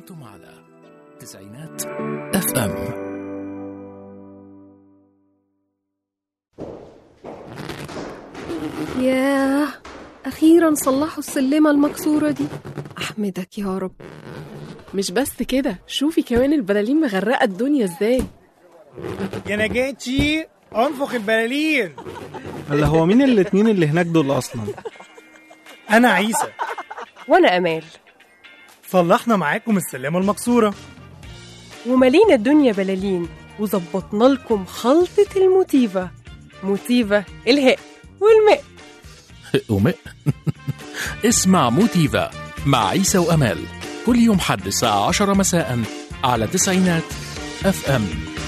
أنتم على تسعينات اف ام ياه أخيرا صلحوا السلمة المكسورة دي أحمدك يا رب مش بس كده شوفي كمان البلالين مغرقة الدنيا ازاي يا نجاتي انفخ البلالين اللي هو مين الاتنين اللي هناك دول اصلا انا عيسى وانا امال صلحنا معاكم السلامه المكسوره ومالينا الدنيا بلالين وظبطنا لكم خلطة الموتيفا موتيفا الهاء والماء وماء اسمع موتيفا مع عيسى وأمال كل يوم حد الساعة 10 مساء على تسعينات اف ام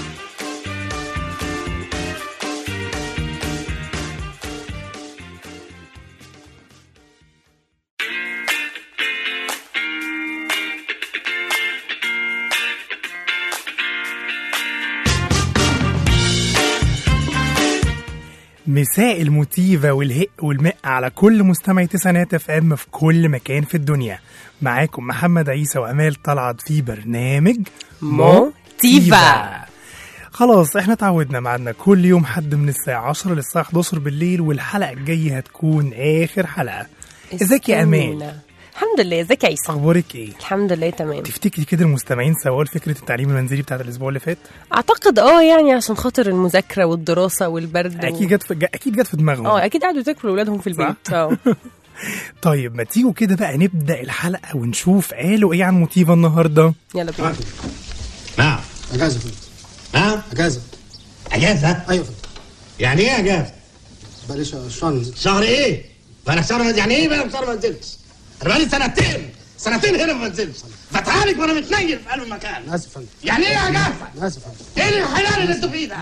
مساء الموتيفا والهق والماء على كل مستمعي تسعينات اف ام في كل مكان في الدنيا معاكم محمد عيسى وامال طلعت في برنامج موتيفا. خلاص احنا اتعودنا معانا كل يوم حد من الساعة 10 للساعة 11 بالليل والحلقة الجاية هتكون آخر حلقة ازيك يا أمان؟ استنى. الحمد لله ازيك يا عيسى أخبارك إيه؟ الحمد لله تمام تفتكري كده المستمعين سووا فكرة التعليم المنزلي بتاعت الأسبوع اللي فات؟ اعتقد اه يعني عشان خاطر المذاكرة والدراسة والبرد أكيد جت في أكيد جت في دماغهم اه اكيد قعدوا تاكلوا اولادهم في البيت اه طيب ما تيجوا كده بقى نبدأ الحلقة ونشوف قالوا إيه عن موتيفا النهاردة يلا بينا نعم اجازه فندم نعم اجازه اجازه ايوه فندم يعني ايه اجازه بقالي ش- شهر نزل شهر ايه بقى شهر يعني ايه بقى شهر ما نزلتش انا بقالي سنتين سنتين هنا ما نزلتش فتعالج وانا متنيل في قلب المكان انا اسف فندم يعني ايه اجازه انا اسف فندم ايه الحلال اللي انتوا فيه ده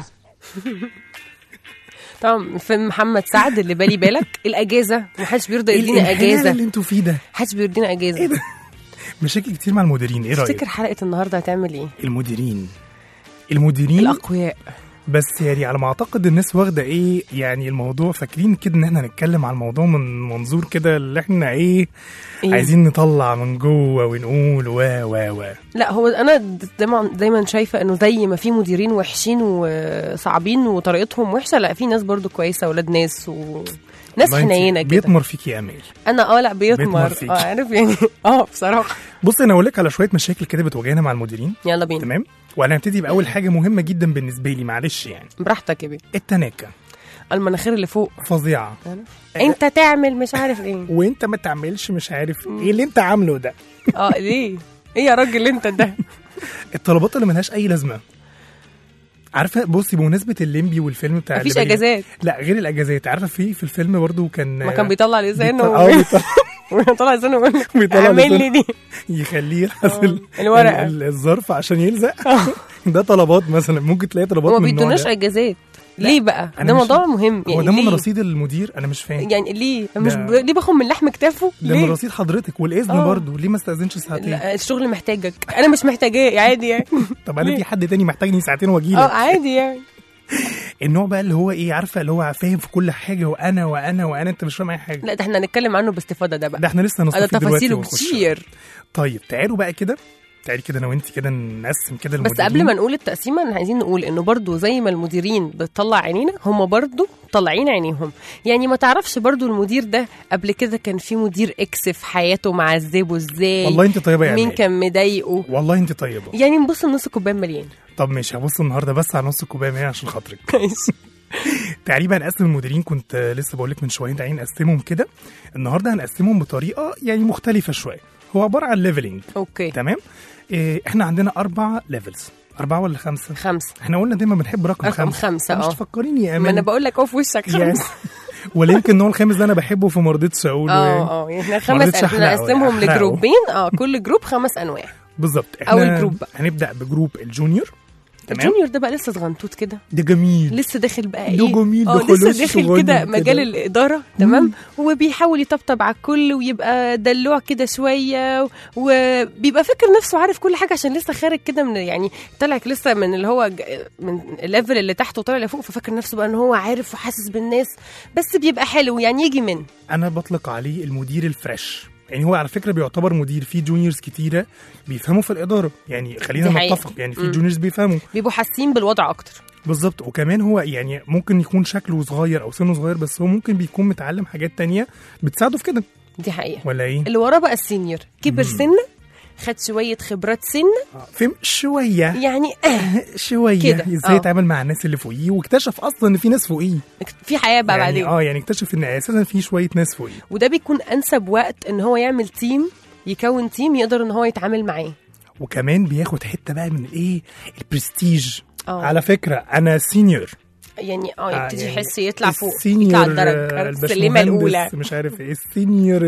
طبعا فيلم محمد سعد اللي بالي بالك الاجازة محدش بيرضى إيه يدينا الانحلال اجازة اللي انتوا فيه ده محدش بيدينا اجازة مشاكل كتير مع المديرين ايه تفتكر رأيك حلقة النهاردة هتعمل ايه المديرين المديرين الاقوياء بس يعني على ما اعتقد الناس واخده ايه يعني الموضوع فاكرين كده ان احنا هنتكلم على الموضوع من منظور كده اللي احنا ايه, إيه؟ عايزين نطلع من جوه ونقول و و و لا هو انا دايما دايما شايفه انه زي ما في مديرين وحشين وصعبين وطريقتهم وحشه لا في ناس برضو كويسه ولاد ناس وناس والله انت حنينه كده بيتمر فيك يا امال انا اه لا بيتمر بيتمر فيك. اه عارف يعني اه بصراحه بص انا اقول لك على شويه مشاكل كده بتواجهنا مع المديرين يلا بينا تمام وانا هبتدي باول حاجه مهمه جدا بالنسبه لي معلش يعني براحتك يا بيه التناكه المناخير اللي فوق فظيعه انت تعمل مش عارف ايه وانت ما تعملش مش عارف ايه اللي انت عامله ده اه ليه ايه يا راجل انت ده الطلبات اللي ملهاش اي لازمه عارفه بصي بمناسبه الليمبي والفيلم بتاع مفيش اللي بالي- اجازات لا غير الاجازات عارفه في في الفيلم برضو كان ما كان بيطلع لسانه بيطلع- اه بيطلع- بيطلع لسانه ويقول لك بيطلع اعمل لسانه. لي دي يخليه يلحس ال- الورقة. ال- الظرف عشان يلزق ده طلبات مثلا ممكن تلاقي طلبات وما من النوع بيدوناش ده اجازات ليه بقى أنا ده مش- موضوع مهم هو يعني ده من ليه؟ رصيد المدير انا مش فاهم يعني ليه مش ده- ب... ليه باخد من لحم كتافه ده من ليه رصيد حضرتك والاذن آه. برضو ليه ما استاذنش ساعتين لا الشغل محتاجك انا مش محتاجاه عادي يعني طب انا ليه؟ في حد تاني محتاجني ساعتين واجي اه لك عادي يعني النوع بقى اللي هو ايه عارفه اللي هو فاهم في كل حاجه وانا وانا وانا انت مش فاهم اي حاجه لا ده احنا هنتكلم عنه باستفاضه ده ده بقى احنا لسه ده هنستفيد دلوقتي تفاصيله ونخش. كتير طيب تعالوا بقى كده تعالي كده انا وانت كده نقسم كده بس المديرين. قبل ما نقول التقسيمه احنا عايزين نقول انه برضو زي ما المديرين بتطلع عينينا هم برضو طالعين عينيهم يعني ما تعرفش برضو المدير ده قبل كده كان في مدير اكس في حياته معذبه ازاي والله انت طيبه يا مين أمال. كان مضايقه والله انت طيبه يعني نبص النص كوبايه مليان طب ماشي هبص النهارده بس على نص الكوبايه معايا عشان خاطرك ماشي تقريبا هنقسم المديرين كنت آه، لسه بقول لك من شويه تعالي نقسمهم كده النهارده هنقسمهم بطريقه يعني مختلفه شويه هو عباره عن ليفلنج اوكي تمام إيه احنا عندنا اربع ليفلز اربعه ولا خمسه خمسه احنا قلنا دايما بنحب رقم, رقم خمسه خمسة، مش اه. تفكريني يا ما انا امان بقول لك اهو في وشك يعني خمسه ولا يمكن النوع الخامس ده انا بحبه فما رضيتش اقوله اه يعني. اه يعني احنا ما خمس رضيتش احنا أحرقه، نقسمهم أحرقه. لجروبين اه كل جروب خمس انواع بالظبط احنا أول جروب بقى. هنبدا بجروب الجونيور تمام الجونيور ده بقى لسه صغنطوط كده ده جميل لسه داخل بقى ده ايه جميل، ده اه لسه خلاص داخل صغنن كده كده. مجال الاداره تمام وبيحاول يطبطب على الكل ويبقى دلوع كده شويه وبيبقى فاكر نفسه عارف كل حاجه عشان لسه خارج كده من يعني طالع لسه من اللي هو ج- من الليفل اللي تحته طالع لفوق ففاكر نفسه بقى ان هو عارف وحاسس بالناس بس بيبقى حلو يعني يجي من انا بطلق عليه المدير الفريش يعني هو على فكره بيعتبر مدير في جونيورز كتيره بيفهموا في الاداره يعني خلينا دي حقيقة. نتفق يعني في مم. جونيورز بيفهموا بيبقوا حاسين بالوضع اكتر بالظبط وكمان هو يعني ممكن يكون شكله صغير او سنه صغير بس هو ممكن بيكون متعلم حاجات تانية بتساعده في كده دي حقيقه ولا ايه؟ اللي وراه بقى السينيور كبر سنه خد شويه خبرات سنه آه، فهم شويه يعني آه شويه كده، ازاي آه. يتعامل مع الناس اللي فوقيه واكتشف اصلا ان في ناس فوقيه في حياه بقى يعني بعدين اه يعني اكتشف ان اساسا في شويه ناس فوقيه وده بيكون انسب وقت ان هو يعمل تيم يكون تيم يقدر ان هو يتعامل معاه وكمان بياخد حته بقى من ايه البرستيج اه على فكره انا سينيور يعني اه آه، يبتدي يعني يحس يطلع فوق السينيور يطلع آه، الدرجه السلمه الباشمهندس الاولى مش عارف ايه السينيور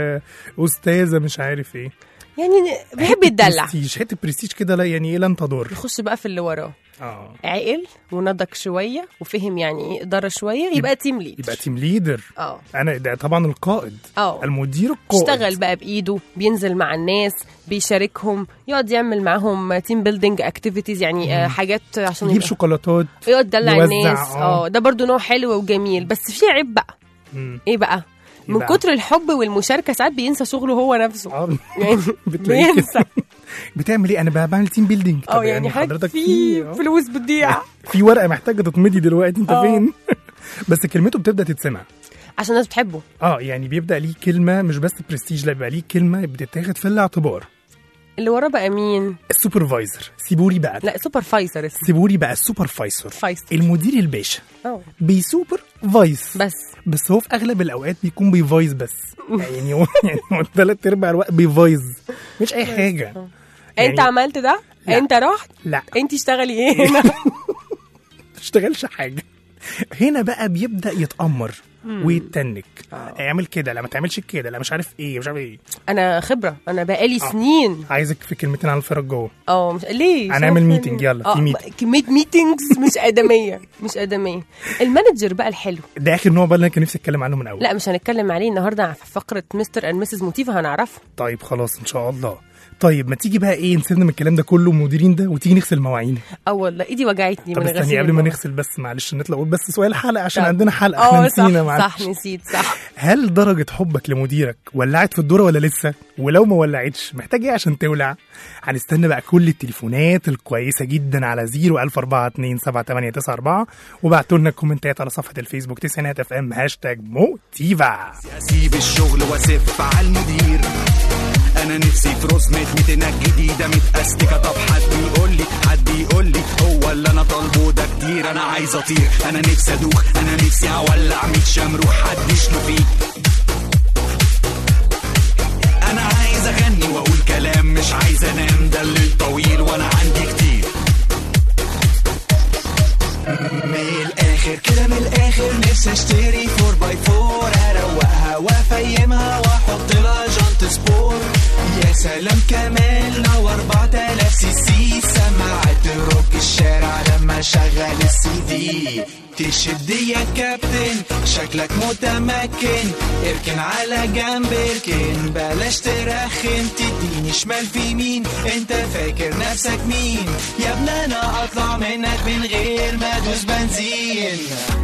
الاستاذه مش عارف ايه يعني بيحب يتدلع برستيج حته برستيج كده لا يعني ايه لن تضر يخش بقى في اللي وراه اه عقل ونضج شويه وفهم يعني ايه اداره شويه يبقى تيم ليد يبقى تيم ليدر اه انا ده طبعا القائد اه المدير القائد اشتغل بقى بايده بينزل مع الناس بيشاركهم يقعد يعمل معاهم تيم بيلدينج اكتيفيتيز يعني آه حاجات عشان يجيب يبقى- شوكولاتات يقعد يدلع يوزع، الناس آه. اه ده برضو نوع حلو وجميل بس في عيب بقى مم. ايه بقى إيه من بقى؟ كتر الحب والمشاركه ساعات بينسى شغله هو نفسه اه يعني بتلاقيه كده. بينسى بتعمل ايه انا بقى بعمل تيم بيلدينج اه يعني حضرتك في آه. فلوس بتضيع في ورقه محتاجه تتمضي دلوقتي انت آه. فين بس كلمته بتبدا تتسمع عشان الناس بتحبه اه يعني بيبدا ليه كلمه مش بس برستيج لا بيبقى ليه كلمه بتتاخد في الاعتبار اللي وراه بقى مين السوبرفايزر سيبوري بقى لا سوبرفايزر اسمه سيبوري بقى السوبرفايزر فايزر المدير الباشا اه بيسوبر فايس بس بس هو في اغلب الاوقات بيكون بيفايز بس يعني هو يعني هو ثلاث ارباع الوقت بيفايز مش اي حاجه يعني- انت عملت ده لا. انت رحت لا انت اشتغلي ايه هنا ما تشتغلش حاجه هنا بقى بيبدا يتامر ويتنك اعمل كده لا ما تعملش كده لا مش عارف ايه مش عارف ايه انا خبره انا بقالي آه. سنين عايزك في كلمتين عن الفرق جوه اه مش ليه هنعمل شايفة meeting، إن- يلا، في آه، meeting. كميه ميتينجز مش ادميه مش ادميه المانجر بقى الحلو ده اخر نوع بقى اللي انا كان نفسي اتكلم عنه من اول لا مش هنتكلم عليه النهارده في فقره مستر اند مسز موتيفا هنعرفه طيب خلاص ان شاء الله طيب ما تيجي بقى ايه نسيبنا من الكلام ده كله المديرين ده وتيجي نغسل مواعين اه والله ايدي وجعتني طب من غسيل استني قبل ما المواعين. نغسل بس معلش نطلع نقول بس سؤال الحلقه عشان طب. عندنا حلقه احنا اه صح نسينا معلش صح نسيت صح هل درجة حبك لمديرك ولعت في الدورة ولا لسه؟ ولو ما ولعتش محتاج ايه عشان تولع؟ هنستنى بقى كل التليفونات الكويسة جدا على 010427894 وبعتوا لنا كومنتات على صفحة الفيسبوك تسعينات اف ام هاشتاج موتيفا اسيب الشغل واسف على المدير انا نفسي في رسمة ميتينات جديدة متأستكة طب حد يقول لي حد يقول لي هو اللي انا طالبه ده كتير انا عايز اطير انا نفسي ادوخ انا نفسي اولع 100 شمروخ حد يشلو فيه انا عايز اغني واقول كلام مش عايز انام ده الليل طويل وانا عندي كتير من الاخر كده من الاخر نفسي اشتري 4 باي 4 اروقها وافيمها واحط لها جنط سبور يا سلام كمان لو 4000 سي سي سماعة تروك الشارع لما شغل السي دي تشد يا كابتن شكلك متمكن اركن على جنب اركن بلاش ترخم تديني شمال في يمين انت فاكر نفسك مين يا ابني انا اطلع منك من غير ما ادوس بنزين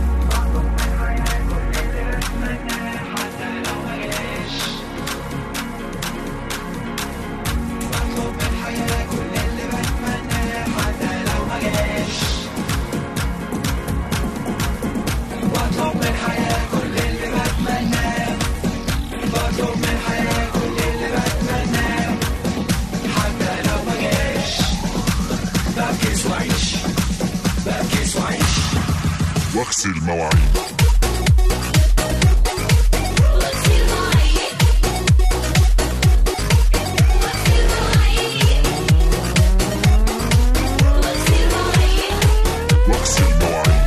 واغسل مواعين واغسل مواعين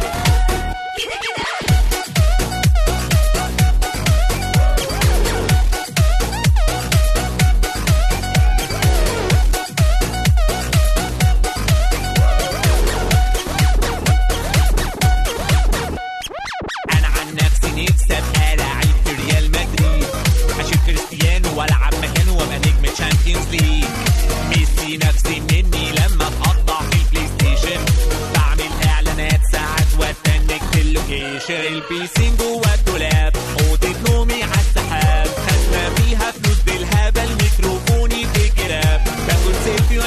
انا عن نفسي نفسي ابقى لعيب في ريال مدريد اشوف كريستيانو والعب مكانه وابقى نجم تشامبيونز ليج ميسي نفسي مني لما اتقطع في البلاي ستيشن بعمل اعلانات ساعات واستنك في اللوكيشن البيسين جوه الدولاب اوضه نومي على السحاب خزنه فيها فلوس بالهبل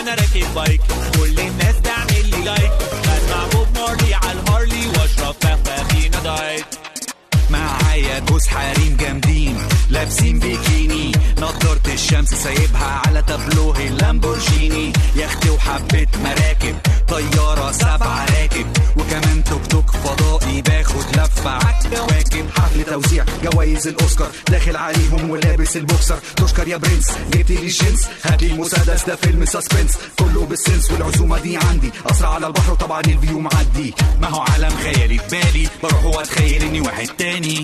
وانا راكب بايك كل الناس تعمل لي لايك بسمع بوب مارلي على الهارلي واشرب فخفخينة دايت معايا جوز حريم جامدين لابسين بيكيني نضارة الشمس سايبها على تابلوه اللامبورجيني يختي وحبة مراكب طيارة سبعة راكب وكمان توك توك فضائي باخد لفة عالكواكب حفل توزيع جوايز الأوسكار داخل عليهم ولابس البوكسر تشكر يا برنس جبت لي الجنس هات لي المسدس ده فيلم سسبنس كله بالسنس والعزومة دي عندي أسرع على البحر وطبعا الفيو معدي ما هو عالم خيالي في بالي بروح واتخيل اني واحد تاني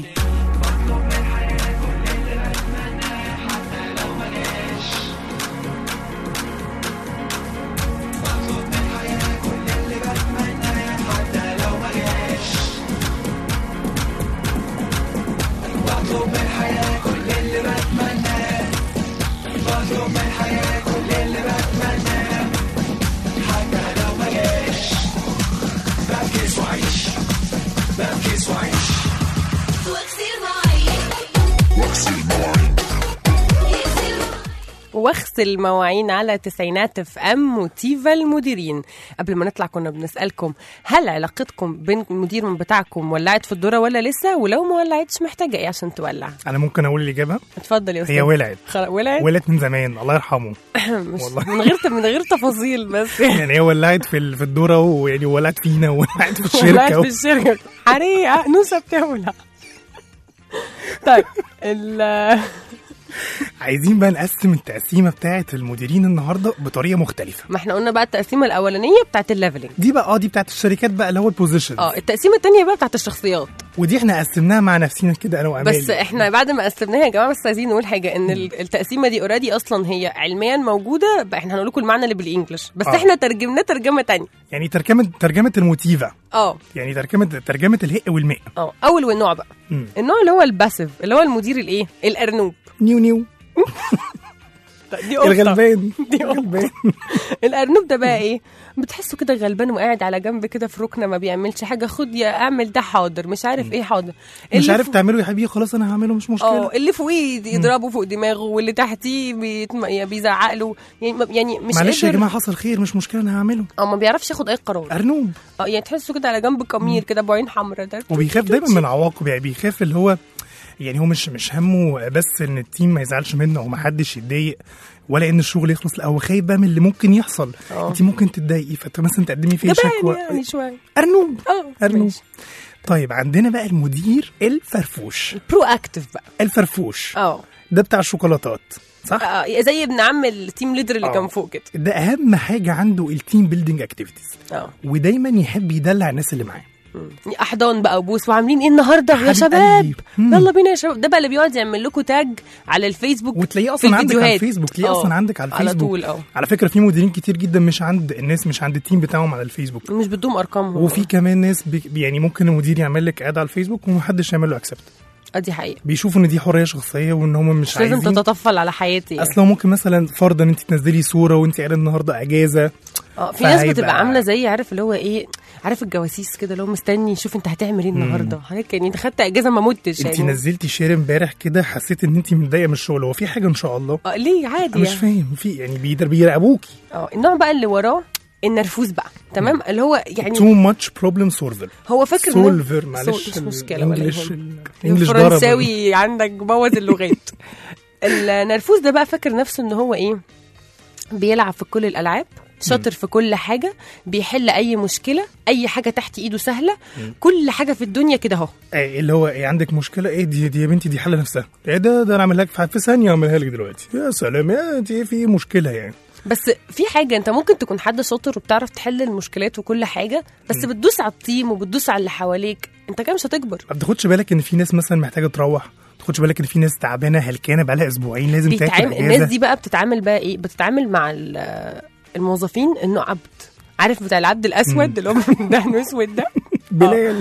واغسل مواعين واغسل مواعين على تسعينات اف ام وتيفا المديرين قبل ما نطلع كنا بنسالكم هل علاقتكم بين المدير بتاعكم ولعت في الذره ولا لسه ولو ما ولعتش محتاجه ايه عشان تولع انا ممكن اقول الاجابه اتفضل يا استاذ هي ولعت خلاص ولعت ولعت من زمان الله يرحمه مش والله. من غير من غير تفاصيل بس يعني هي ولعت في ال- في الدوره ويعني ولعت فينا وولعت في ولعت الشركه في الشركه حريقه نوسه بتولع طيب ال- عايزين بقى نقسم التقسيمه بتاعه المديرين النهارده بطريقه مختلفه ما احنا قلنا بقى التقسيمه الاولانيه بتاعت الليفلنج دي بقى اه دي بتاعه الشركات بقى اللي هو البوزيشن اه التقسيمه الثانيه بقى بتاعت الشخصيات ودي احنا قسمناها مع نفسنا كده انا وامال بس احنا بعد ما قسمناها يا جماعه بس عايزين نقول حاجه ان ال- التقسيمه دي اوريدي اصلا هي علميا موجوده بقى احنا هنقول لكم المعنى اللي بالانجلش بس آه. احنا ترجمناه ترجمه تانية يعني ترجمه ترجمه الموتيفا اه يعني ترجمه ترجمه الهق والماء اه اول نوع بقى مم. النوع اللي هو الباسيف اللي هو المدير الايه الارنوب نيو نيو دي قطة. الغلبان دي قطة. الارنوب ده بقى ايه بتحسه كده غلبان وقاعد على جنب كده في ركنه ما بيعملش حاجه خد يا اعمل ده حاضر مش عارف ايه حاضر مش اللي عارف فوق- تعمله يا حبيبي خلاص انا هعمله مش مشكله اه اللي فوقيه يضربه فوق دماغه واللي تحتيه بيتم... يعني بيزعق له يعني ما- يعني مش معلش يا قادر- جماعه حصل خير مش مشكله انا هعمله اه ما بيعرفش ياخد اي قرار ارنوب اه يعني تحسه كده على جنب كمير كده بعين حمراء ده وبيخاف دايما من العواقب يعني بيخاف اللي هو يعني هو مش مش همه بس ان التيم ما يزعلش منه او ما حدش يتضايق ولا ان الشغل يخلص لا هو خايف بقى من اللي ممكن يحصل اه. انت ممكن تتضايقي فانت مثلا تقدمي فيه جبان شكوى يعني شويه ارنوب اه ارنوب ماشي. طيب عندنا بقى المدير الفرفوش برو اكتف بقى الفرفوش اه ده بتاع الشوكولاتات صح آه، زي ابن عم التيم ليدر اللي اه. كان فوق كده ده اهم حاجه عنده التيم بيلدينج اكتيفيتيز اه ودايما يحب يدلع الناس اللي معاه مم. احضان بقى وبوس وعاملين ايه النهارده يا حبيب شباب قلبي. مم. يلا بينا يا شباب ده بقى اللي بيقعد يعمل لكم تاج على الفيسبوك وتلاقيه في اصلا عندك على الفيديوهات. الفيسبوك تلاقيه اه. اصلا عندك على على الفيسبوك طول اه على فكره في مديرين كتير جدا مش عند الناس مش عند التيم بتاعهم على الفيسبوك مش بدهم ارقامهم وفي كمان ناس بي يعني ممكن المدير يعمل لك اد على الفيسبوك ومحدش يعمل له اكسبت اه دي حقيقه بيشوفوا ان دي حريه شخصيه وان هم مش مش لازم عايزين تتطفل على حياتي يعني. اصلا ممكن مثلا فرضا انت تنزلي صوره وانت قاعده النهارده اجازه اه في ناس فهيبقى- بتبقى عامله زي عارف اللي هو ايه عارف الجواسيس كده اللي هو مستني يشوف انت هتعمل ايه النهارده حضرتك يعني انت خدت اجازه ما متش انت يعني نزلتي شير امبارح كده حسيت ان انت متضايقه من الشغل هو في حاجه ان شاء الله اه ليه عادي انا مش يعني. فاهم في يعني بيدر- بيراقبوكي اه النوع بقى اللي وراه النرفوز بقى تمام اللي هو يعني تو ماتش بروبلم سولفر هو فاكر إن- سولفر معلش مش مشكله ولا الانجليش يهمك. الانجليش ضرب الفرنساوي عندك بوظ اللغات النرفوز ده بقى فاكر نفسه ان هو ايه بيلعب في كل الالعاب شاطر في كل حاجه بيحل اي مشكله اي حاجه تحت ايده سهله كل حاجه في الدنيا كده اهو ايه اللي هو ايه عندك مشكله ايه دي دي يا بنتي دي حل نفسها ايه ده ده انا اعملها لك في في ثانيه اعملها لك دلوقتي يا سلام يا انت ايه في إيه مشكله يعني بس في حاجه انت ممكن تكون حد شاطر وبتعرف تحل المشكلات وكل حاجه بس بتدوس على التيم وبتدوس على اللي حواليك انت كده مش هتكبر ما بتاخدش بالك ان في ناس مثلا محتاجه تروح ما تاخدش بالك ان في ناس تعبانه هلكانه بقالها اسبوعين لازم تاكل بيتعامل اجازه الناس دي بقى بتتعامل بقى ايه بتتعامل مع ال- الموظفين انه عبد عارف بتاع العبد الاسود اللي هو من دهن اسود ده بلال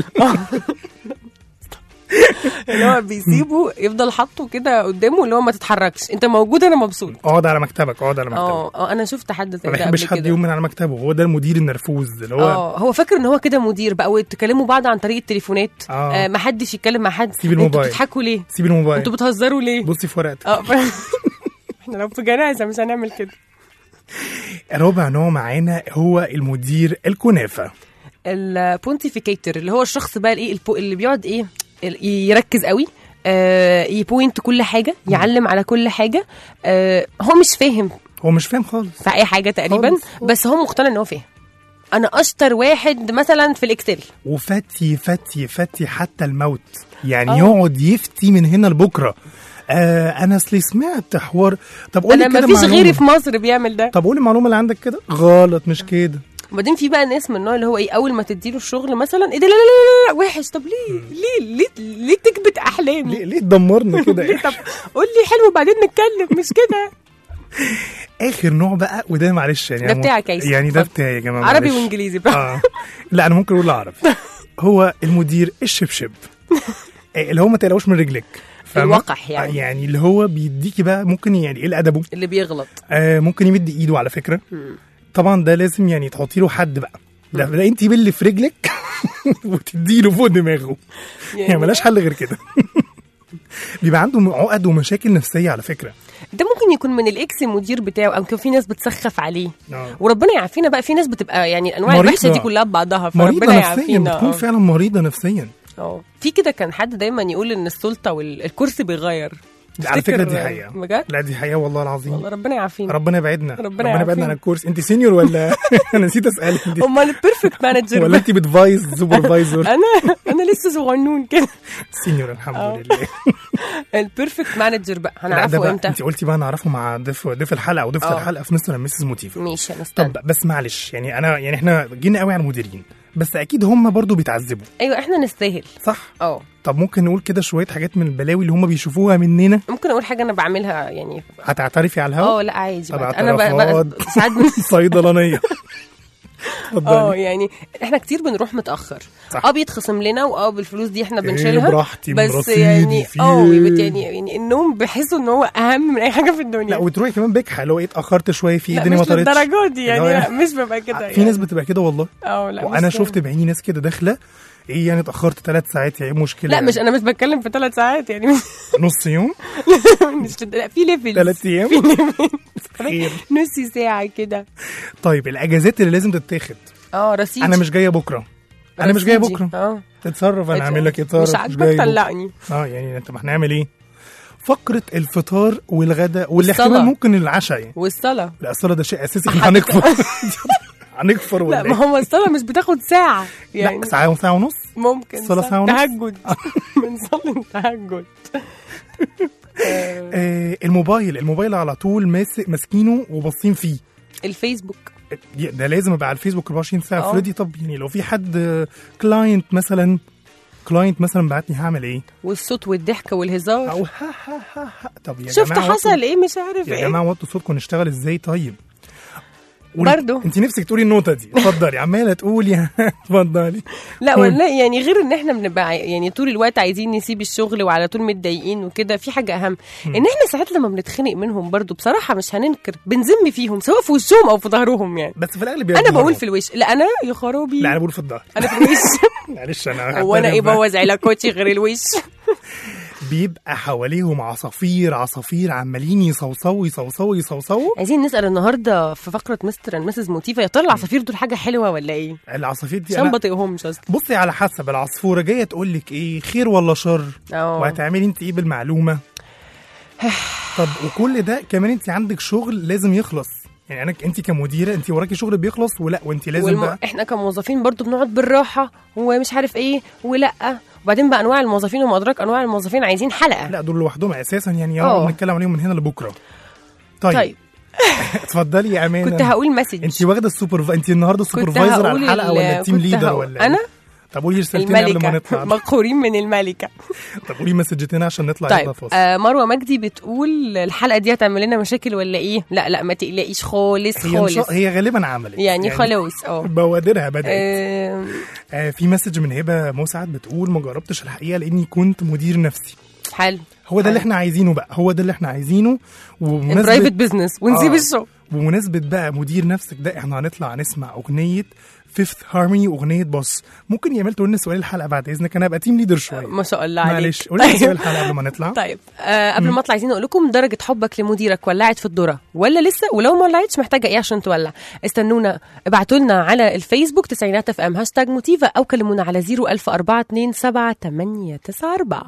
اللي هو بيسيبه يفضل حاطه كده قدامه اللي هو ما تتحركش انت موجود انا مبسوط اقعد على مكتبك اقعد على مكتبك اه اه انا شفت حد زي ما ده بيحبش قبل حد كده يقوم من على مكتبه هو ده المدير النرفوز اللي هو اه هو فاكر ان هو كده مدير بقى وتكلموا بعض عن طريق التليفونات آه. آه ما حدش يتكلم مع حد سيب الموبايل. انتوا بتضحكوا ليه سيب الموبايل انتوا بتهزروا ليه بصي في ورقتك اه ف... احنا لو في جنازه مش هنعمل كده رابع نوع معانا هو المدير الكنافه البونتيفيكيتور اللي هو الشخص بقى الايه البو- اللي بيقعد ايه ال- يركز قوي آه يبوينت كل حاجه يعلم على كل حاجه آه هو مش فاهم هو مش فاهم خالص في اي حاجه تقريبا خالص. بس هو مقتنع ان هو فاهم انا اشطر واحد مثلا في الاكسل وفتي فتي فتي حتى الموت يعني آه. يقعد يفتي من هنا لبكره آه انا اصلي سمعت حوار طب قول انا لي كده ما فيش معلومة. غيري في مصر بيعمل ده طب قول المعلومه اللي عندك كده غلط مش كده وبعدين في بقى ناس من النوع اللي هو ايه اول ما تديله الشغل مثلا ايه ده لا لا لا, لا, لا وحش طب ليه ليه ليه ليه تكبت احلامي ليه ليه تدمرنا كده ليه طب قول لي حلو وبعدين نتكلم مش كده اخر نوع بقى وده معلش يعني ده أنا- بتاعك يا يوسف. يعني ده اتفضل. بتاعي يا جماعه عربي معلش. وانجليزي بقى اه لا انا ممكن اقول عربي هو المدير الشبشب آه، اللي هو ما تقلقوش من رجلك فاهمة؟ الوقح يعني. آه، يعني اللي هو بيديكي بقى ممكن يعني ايه ادبه اللي بيغلط آه ممكن يمد ايده على فكره طبعا ده لازم يعني تحطي له حد بقى ده, ده انت باللي في رجلك وتدي له فوق دماغه يعني ملاش حل غير كده بيبقى عنده عقد ومشاكل نفسيه على فكره ده ممكن يكون من الاكس المدير بتاعه او كان في ناس بتسخف عليه آه. وربنا يعافينا بقى في ناس بتبقى يعني الانواع مريضة. الوحشه دي كلها ببعضها مريضه فربنا نفسيا يعافينا بتكون آه. فعلا مريضه نفسيا اه في كده كان حد دايما يقول ان السلطه والكرسي بيغير على فكره تفتكر- دي حقيقه بجد لا دي حقيقه والله العظيم والله ربنا يعافينا ربنا يبعدنا ربنا ربنا يبعدنا يعافينا. عن الكورس انت سينيور ولا انا نسيت اسالك انت امال البيرفكت مانجر ولا انت بتفايز سوبرفايزر انا انا لسه صغنون كده سينيور الحمد آه. لله البيرفكت مانجر بقى لا ده هنعرفه بقى امتى انت قلتي بقى نعرفه مع ضيف ضيف الحلقه او ضيفه آه. الحلقه في مستر ميسز موتيف ماشي هنستنى طب بس معلش يعني انا يعني احنا جينا قوي على المديرين بس اكيد هم برضو بيتعذبوا ايوه احنا نستاهل صح اه طب ممكن نقول كده شويه حاجات من البلاوي اللي هم بيشوفوها مننا ممكن اقول حاجه انا بعملها يعني هتعترفي على الهوا اه لا عادي طب بقى. انا بقى, اعترافات. بقى ساعات بن... صيدلانيه اه اتفضلي يعني احنا كتير بنروح متاخر صح. اه بيتخصم لنا واه بالفلوس دي احنا إيه بنشيلها براحتي من بس رصيدي، يعني في اه إيه؟ بت- يعني يعني النوم بحسه ان هو اهم من اي حاجه في الدنيا لا وتروحي كمان بكحه لو ايه اتاخرت شويه في لا الدنيا ما مش طارتش للدرجه دي يعني اللي هو لا مش ببقى كده في يعني. ناس بتبقى كده والله اه لا وانا مش- شفت بعيني ناس كده داخله ايه يعني اتاخرت ثلاث ساعات يعني إيه مشكله لا يعني؟ مش انا مش بتكلم في ثلاث ساعات يعني نص يوم مش لد- لا في ليفل ثلاث ايام خير نص ساعه كده طيب الاجازات اللي لازم تتاخد اه رصيد انا مش جايه بكره انا مش جايه رصيدي. بكره اه تتصرف انا هعمل لك ايه اتصرف مش عاجبك جاي بكرة. طلقني اه يعني انت ما هنعمل ايه فقره الفطار والغداء واللي الصلاة. احتمال ممكن العشاء يعني والصلاه لا الصلاه ده شيء اساسي احنا هنكفر هنكفر لا ولا ما ايه هو الصلاه مش بتاخد ساعه يعني لا ساعه وساعه ونص ممكن صلاة ساعة ونص؟ تهجد بنصلي التهجد آه، آه الموبايل الموبايل على طول ماسك ماسكينه وباصين فيه الفيسبوك ده لازم ابقى على الفيسبوك 24 ساعه آه. فريدي طب يعني لو في حد كلاينت مثلا كلاينت مثلا بعتني هعمل ايه والصوت والضحك والهزار او ها ها ها ها طب يا شفت جماعه حصل ايه مش عارف يا ايه جماعه وطوا صوتكم نشتغل ازاي طيب قولي- برضو. انت نفسك تقولي النوتة دي اتفضلي عماله تقولي اتفضلي لا قولي. ولا يعني غير ان احنا بنبقى عاي- يعني طول الوقت عايزين نسيب الشغل وعلى طول متضايقين وكده في حاجه اهم ان احنا ساعات لما بنتخنق منهم برضو بصراحه مش هننكر بنذم فيهم سواء في وشهم او في ظهرهم يعني بس في الاغلب انا بيعملوا بقول في الوش لا انا يا خرابي لا انا بقول في الظهر انا في الوش معلش انا هو انا ايه هعترف بقى. بوظ علاقاتي غير الوش بيبقى حواليهم عصافير عصافير عمالين يصوصوا يصوصوا يصوصوا عايزين نسال النهارده في فقره مستر اند مسز موتيفا يا ترى العصافير دول حاجه حلوه ولا ايه العصافير دي عشان أنا بطيقهمش اصلا بصي على حسب العصفوره جايه تقول لك ايه خير ولا شر اه وهتعملي انت ايه بالمعلومه طب وكل ده كمان انت عندك شغل لازم يخلص يعني انا انت كمديره انت وراكي شغل بيخلص ولا وانت لازم والم... بقى احنا كموظفين برضو بنقعد بالراحه ومش عارف ايه ولا وبعدين بقى انواع الموظفين وما ادراك انواع الموظفين عايزين حلقه لا دول لوحدهم اساسا يعني اه. يلا بنتكلم عليهم من هنا لبكره طيب, طيب اتفضلي يا امانه كنت هقول مسج انت واخده السوبر انت النهارده كنت سوبرفايزر على هقول الحلقه ال- ولا التيم كنت ليدر هقول- ولا انا إيه؟ طب قولي رسالتين قبل ما الملكه نطلع مقهورين من الملكه طب قولي مسجتين عشان نطلع طيب يلا فاصل آه مروه مجدي بتقول الحلقه دي هتعمل لنا مشاكل ولا ايه لا لا ما تقلقيش خالص هي إن خالص شاء- هي غالبا عملت يعني خلاص اه بوادرها بدات آه، آه في مسج من هبه مسعد بتقول ما جربتش الحقيقه لاني كنت مدير نفسي حلو هو ده اللي حلو. احنا عايزينه بقى هو ده اللي احنا عايزينه برايفت وبمناسبه بزنس ونسيب آه. الشغل بمناسبة بقى مدير نفسك ده احنا هنطلع نسمع أغنية فيفث هارموني أغنية باص ممكن يا مال تقول لنا سؤال الحلقة بعد إذنك أنا هبقى تيم ليدر شوية ما شاء الله عليك معلش قول لي سؤال الحلقة قبل ما نطلع طيب آه قبل ما اطلع عايزين اقول لكم درجه حبك لمديرك ولعت في الذره ولا لسه ولو ما ولعتش محتاجه ايه عشان تولع استنونا ابعتوا لنا على الفيسبوك تسعينات اف ام هاشتاج موتيفا او كلمونا على 010427894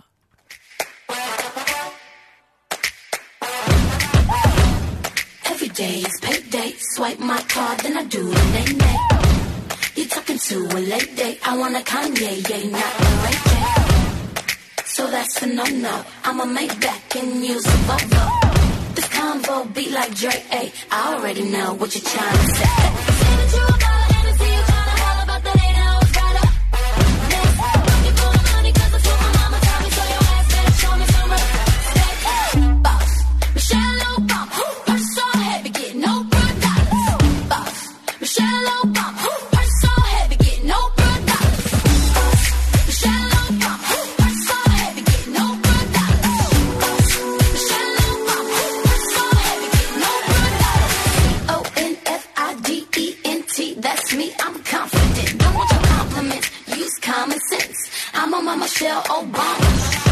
Every day is payday. Swipe my card, then I do the nay nay. You talking to a late date? I want a Kanye, yeah, not a Ray J. So that's a no no. I'ma make back and use a Volvo. This convo beat like Drake. Ay, I already know what you're trying to say. Say that you about Hennessy, you tryna holler about that ain't how it's right up. Next, looking for the money 'cause that's what my mama taught me. So your ass better show me some respect. Boss, Michelle Obama, purse so heavy, get no blood dollars. Boss, Michelle Obama, purse so heavy, get no blood dollars. Boss, Michelle Obama, purse so heavy, get no blood dollars. Boss, Michelle Obama, purse so heavy, get no blood dollars. O N F I D E N T, that's me. I'm confident. Don't want your compliments. Use common sense. I'm on my Michelle Obama.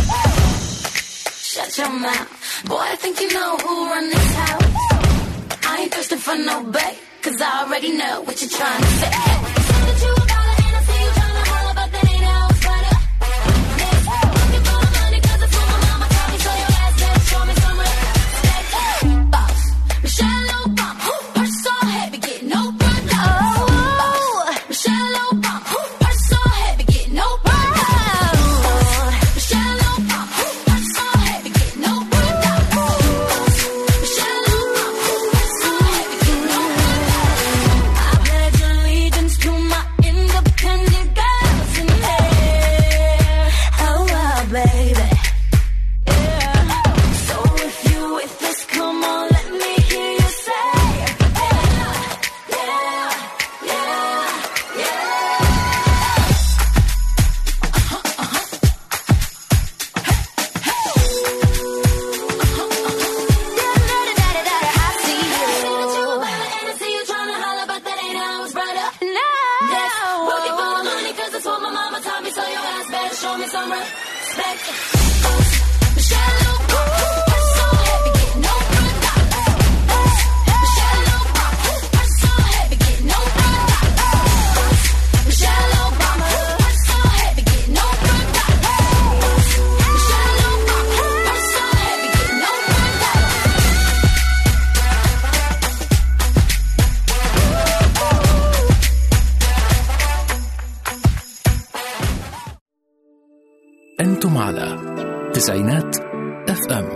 Shut your mouth. Boy, I think you know who run this house. I ain't thirsting for no bait, cause I already know what you're trying to say. Say that you about a Hennessy, you tryna holler, but that ain't how it's right up. Next, looking for the money, cause it's what my mama taught me, so your ass better show me some respect. Boss, Michelle Obama, purse so heavy, get no blood dollars. Boss, Michelle Obama, purse so heavy, get no blood dollars. Michelle Obama, purse so heavy, get no blood dollars. Michelle Obama, purse so heavy, get no blood dollars. I pledge allegiance to my independent girls in there. Oh, wow, baby. Yeah. So if you with this, come on, let me hear you say, yeah, yeah, yeah, yeah. Some respect. Michelle Obama, purse so heavy, get no blood dollars. Michelle Obama, purse so heavy, get no blood dollars. Michelle Obama, purse so heavy, get no blood dollars. Michelle Obama, purse so heavy, get no blood dollars. أنتم على تسعينات اف ام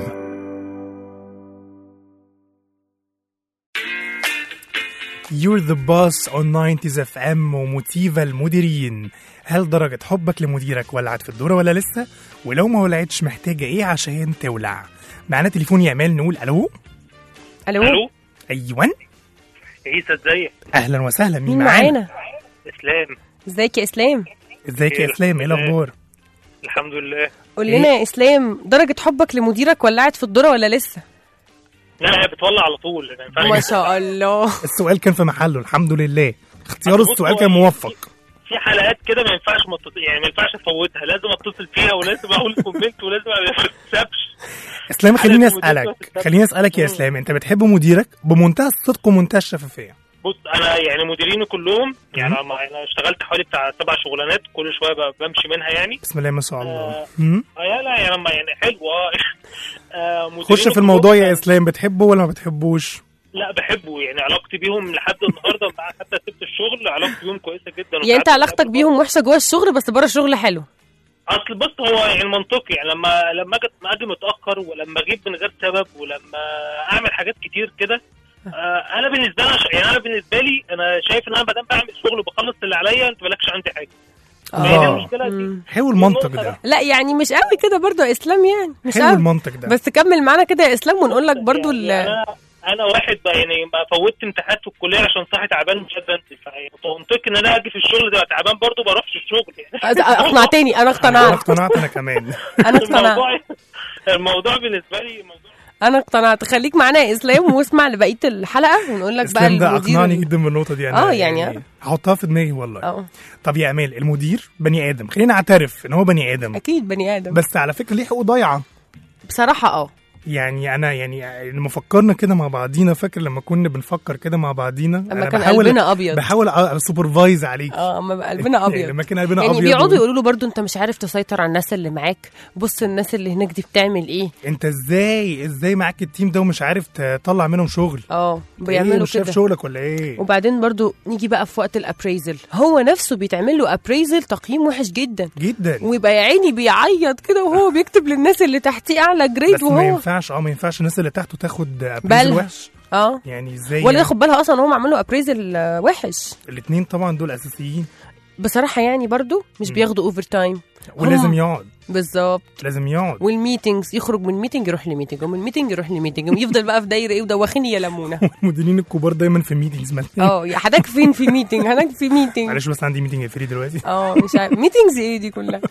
You're the boss on 90s FM وموتيفا المديرين هل درجة حبك لمديرك ولعت في الدورة ولا لسه؟ ولو ما ولعتش محتاجة ايه عشان تولع؟ معانا تليفون يا امال نقول الو الو الو ايوان عيسى ازيك اهلا وسهلا مين مين معانا؟ معانا اسلام ازيك يا اسلام ازيك يا خير، اسلام ايه الحمد لله. الاخبار؟ الحمد لله قول لنا يا اسلام درجه حبك لمديرك ولعت في الذره ولا لسه لا هي بتولع على طول ما ينفعش ما شاء الله السؤال كان في محله الحمد لله اختيار بص، السؤال هو كان موفق في حلقات كده ما ينفعش ما تط- يعني ما ينفعش افوتها لازم اتصل فيها ولازم اقول كومنت ولازم ما تتسابش اسلام خليني عدد المدير اسالك بتاعت- خليني اسالك يا اسلام انت بتحب مديرك بمنتهى الصدق ومنتهى الشفافيه بص انا يعني مديريني كلهم يعني انا أنا اشتغلت حوالي بتاع سبع شغلانات كل شويه ب- بمشي منها يعني بسم الله ما شاء الله آه. مم. آه يا لا يعني ما- يعني حلو اه آه، مديريني خش في كلهم- الموضوع يا اسلام بتحبه ولا ما بتحبوش لا بحبه يعني علاقتي بيهم لحد النهارده مع- حتى سبت الشغل علاقتي بيهم كويسه جدا يعني انت علاقتك بيهم وحشه جوه الشغل بس بره الشغل حلو اصل بص هو يعني منطقي يعني لما لما اجي ما اجي متاخر ولما اجيب من غير سبب ولما اعمل حاجات كتير كده آه انا بالنسبه لي يعني انا بالنسبه لي انا شايف ان انا ما دام بعمل شغل وبخلص اللي عليا انت مالكش عندي حاجه هي دي اه المشكله دي حلو المنطق ده لا يعني مش قوي كده برضو يا اسلام يعني مش حلو قوي المنطق ده بس كمل معانا كده يا اسلام ونقول لك برضو ال- يعني انا انا واحد بقى يعني ما فوتت امتحانات في الكليه عشان صاحي تعبان مش قادر انزل فمنطقي ان انا اجي في الشغل ده تعبان برضه ما اروحش الشغل يعني اقنعتني انا انا اقتنعت اقتنعت انا كمان انا اقتنعت الموضوع الموضوع بالنسبه لي موضوع انا اقتنعت خليك معانا يا اسلام واسمع لبقيه الحلقه ونقول لك بقى اسلام ده المدير اقنعني ال- جدا بالنقطه دي انا آه، يعني- هحطها في دماغي والله اه طب يا امال المدير بني ادم خلينا نعترف ان هو بني ادم اكيد بني ادم بس على فكره ليه حقوق ضايعه بصراحه اه يعني انا يعني لما فكرنا كده مع بعضينا فاكر لما كنا بنفكر كده مع بعضينا لما أنا كان بحاول- قلبنا أبيض. بحاول اسوبرفايز عليك اه اما بقى قلبنا يعني ابيض لما كان قلبنا يعني ابيض بيقعدوا و- يقولوا له برضو انت مش عارف تسيطر على الناس اللي معاك بص الناس اللي هناك دي بتعمل ايه انت ازاي ازاي معاك التيم ده ومش عارف تطلع منهم شغل اه إيه بيعملوا مش شايف كده شغلك ولا ايه وبعدين برضو نيجي بقى في وقت الابريزل هو نفسه بيتعمل له ابريزل تقييم وحش جدا جدا ويبقى يا عيني بيعيط كده وهو بيكتب للناس اللي تحتيه اعلى جريد بس ما وهو ينفعش اه ما ينفعش الناس اللي تحته تاخد بالها. ابريزل وحش اه يعني ازاي ولا ياخد بالها اصلا ان هم عملوا ابريزل وحش الاثنين طبعا دول اساسيين بصراحه يعني برضو مش بياخدوا اوفر تايم ولازم يقعد بالظبط لازم يقعد والميتنجز يخرج من ميتنج يروح لميتنج ومن ميتنج يروح لميتنج ويفضل بقى في دايره ايه ودوخيني يا لمونه المديرين الكبار دايما في ميتنجز اه يا حضرتك فين في ميتنج حضرتك في ميتنج معلش بس عندي ميتنج فري دلوقتي اه مش عارف ميتنجز ايه دي كلها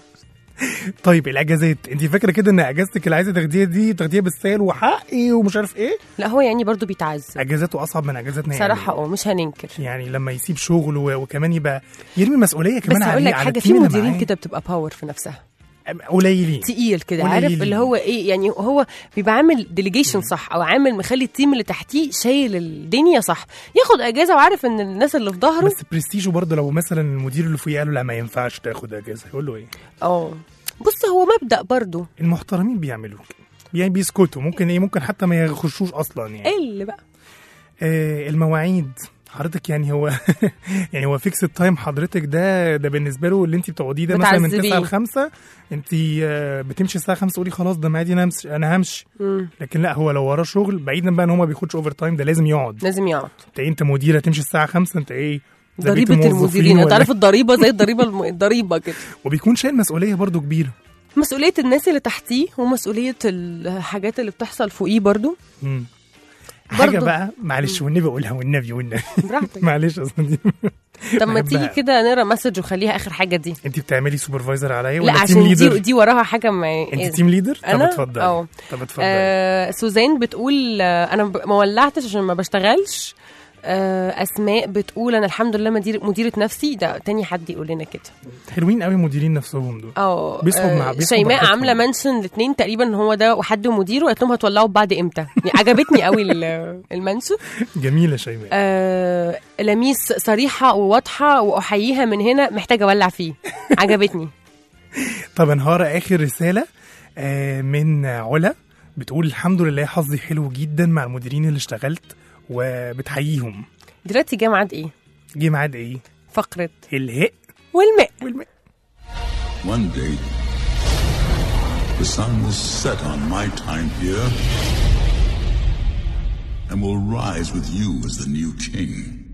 طيب الاجازات انت فاكره كده ان اجازتك اللي عايزه تاخديها دي تاخديها بالسهل وحقي ومش عارف ايه لا هو يعني برضو بيتعذب اجازاته اصعب من اجازاتنا يعني. صراحه اه مش هننكر يعني لما يسيب شغل و- وكمان يبقى يرمي مسؤوليه كمان بس هقول عليه لك على حاجه في التيم اللي مديرين معاه. كده بتبقى باور في نفسها قليلين تقيل كده قليلين. عارف اللي هو ايه يعني هو بيبقى عامل ديليجيشن صح او عامل مخلي التيم اللي تحتيه شايل الدنيا صح ياخد اجازه وعارف ان الناس اللي في ظهره بس برستيجه برضه لو مثلا المدير اللي فوقيه قال له لا ما ينفعش تاخد اجازه يقول له ايه اه بص هو مبدا برضو المحترمين بيعملوا كده يعني بيسكتوا ممكن ايه ممكن حتى ما يخشوش اصلا يعني اللي بقى آه المواعيد حضرتك يعني هو يعني هو فيكس التايم حضرتك ده ده بالنسبه له اللي انت بتقعديه ده مثلا من بتعذبيه. 9 ل 5 انت آه، بتمشي الساعه 5 تقولي خلاص ده ميعادي انا همشي انا همشي مم. لكن لا هو لو وراه شغل بعيدا بقى ان هو ما بياخدش اوفر تايم ده لازم يقعد لازم يقعد انت انت مدير هتمشي الساعه 5 انت ايه زي بقية ضريبه الموظفين المديرين انت ولا- عارف الضريبه زي الضريبه الم... الضريبه كده وبيكون شايل مسؤوليه برضو كبيره مسؤوليه الناس اللي تحتيه ومسؤوليه الحاجات اللي بتحصل فوقيه برضو مم. حاجه برضو. بقى معلش والنبي اقولها والنبي والنبي براحتك معلش اصلا دي طب ما بحبها. تيجي كده نقرا مسج وخليها اخر حاجه دي انت بتعملي سوبرفايزر عليا لا ولا تيم عشان دي ليدر دي وراها حاجه ما انت تيم ليدر طب أنا؟ اتفضلي اه طب اتفضلي آه سوزان بتقول آه انا ب- ما ولعتش عشان ما بشتغلش آه اسماء بتقول انا الحمد لله مدير مديره نفسي ده تاني حد يقول لنا كده حلوين قوي مديرين نفسهم دول اه بيصحوا مع- آه، بيصحوا شيماء براحتهم. عامله منشن الاثنين تقريبا هو ده وحد مديره قالت لهم هتولعوا بعد امتى يعني عجبتني قوي ال- المنشن جميله شيماء آه لميس صريحه وواضحه واحييها من هنا محتاجه اولع فيه عجبتني طب انهار اخر رساله آه من علا بتقول الحمد لله حظي حلو جدا مع المديرين اللي اشتغلت وبتحييهم دلوقتي جه ميعاد ايه جه ميعاد ايه فقره الهاء والماء والماء One day, the sun will set on my time here and will rise with you as the new king.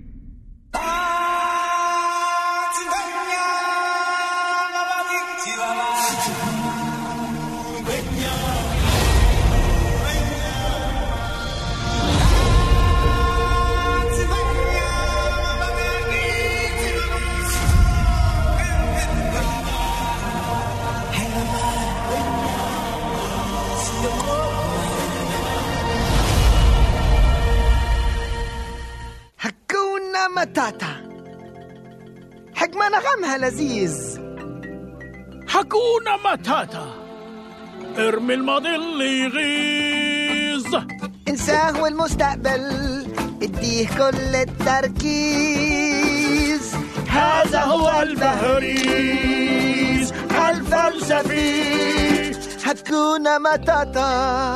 هكونا متاتا حكمة نغمها لذيذ حكونا متاتا ارمي الماضي اللي يغيظ انساه والمستقبل اديه كل التركيز هذا هو البهريز الفلسفي هكونا متاتا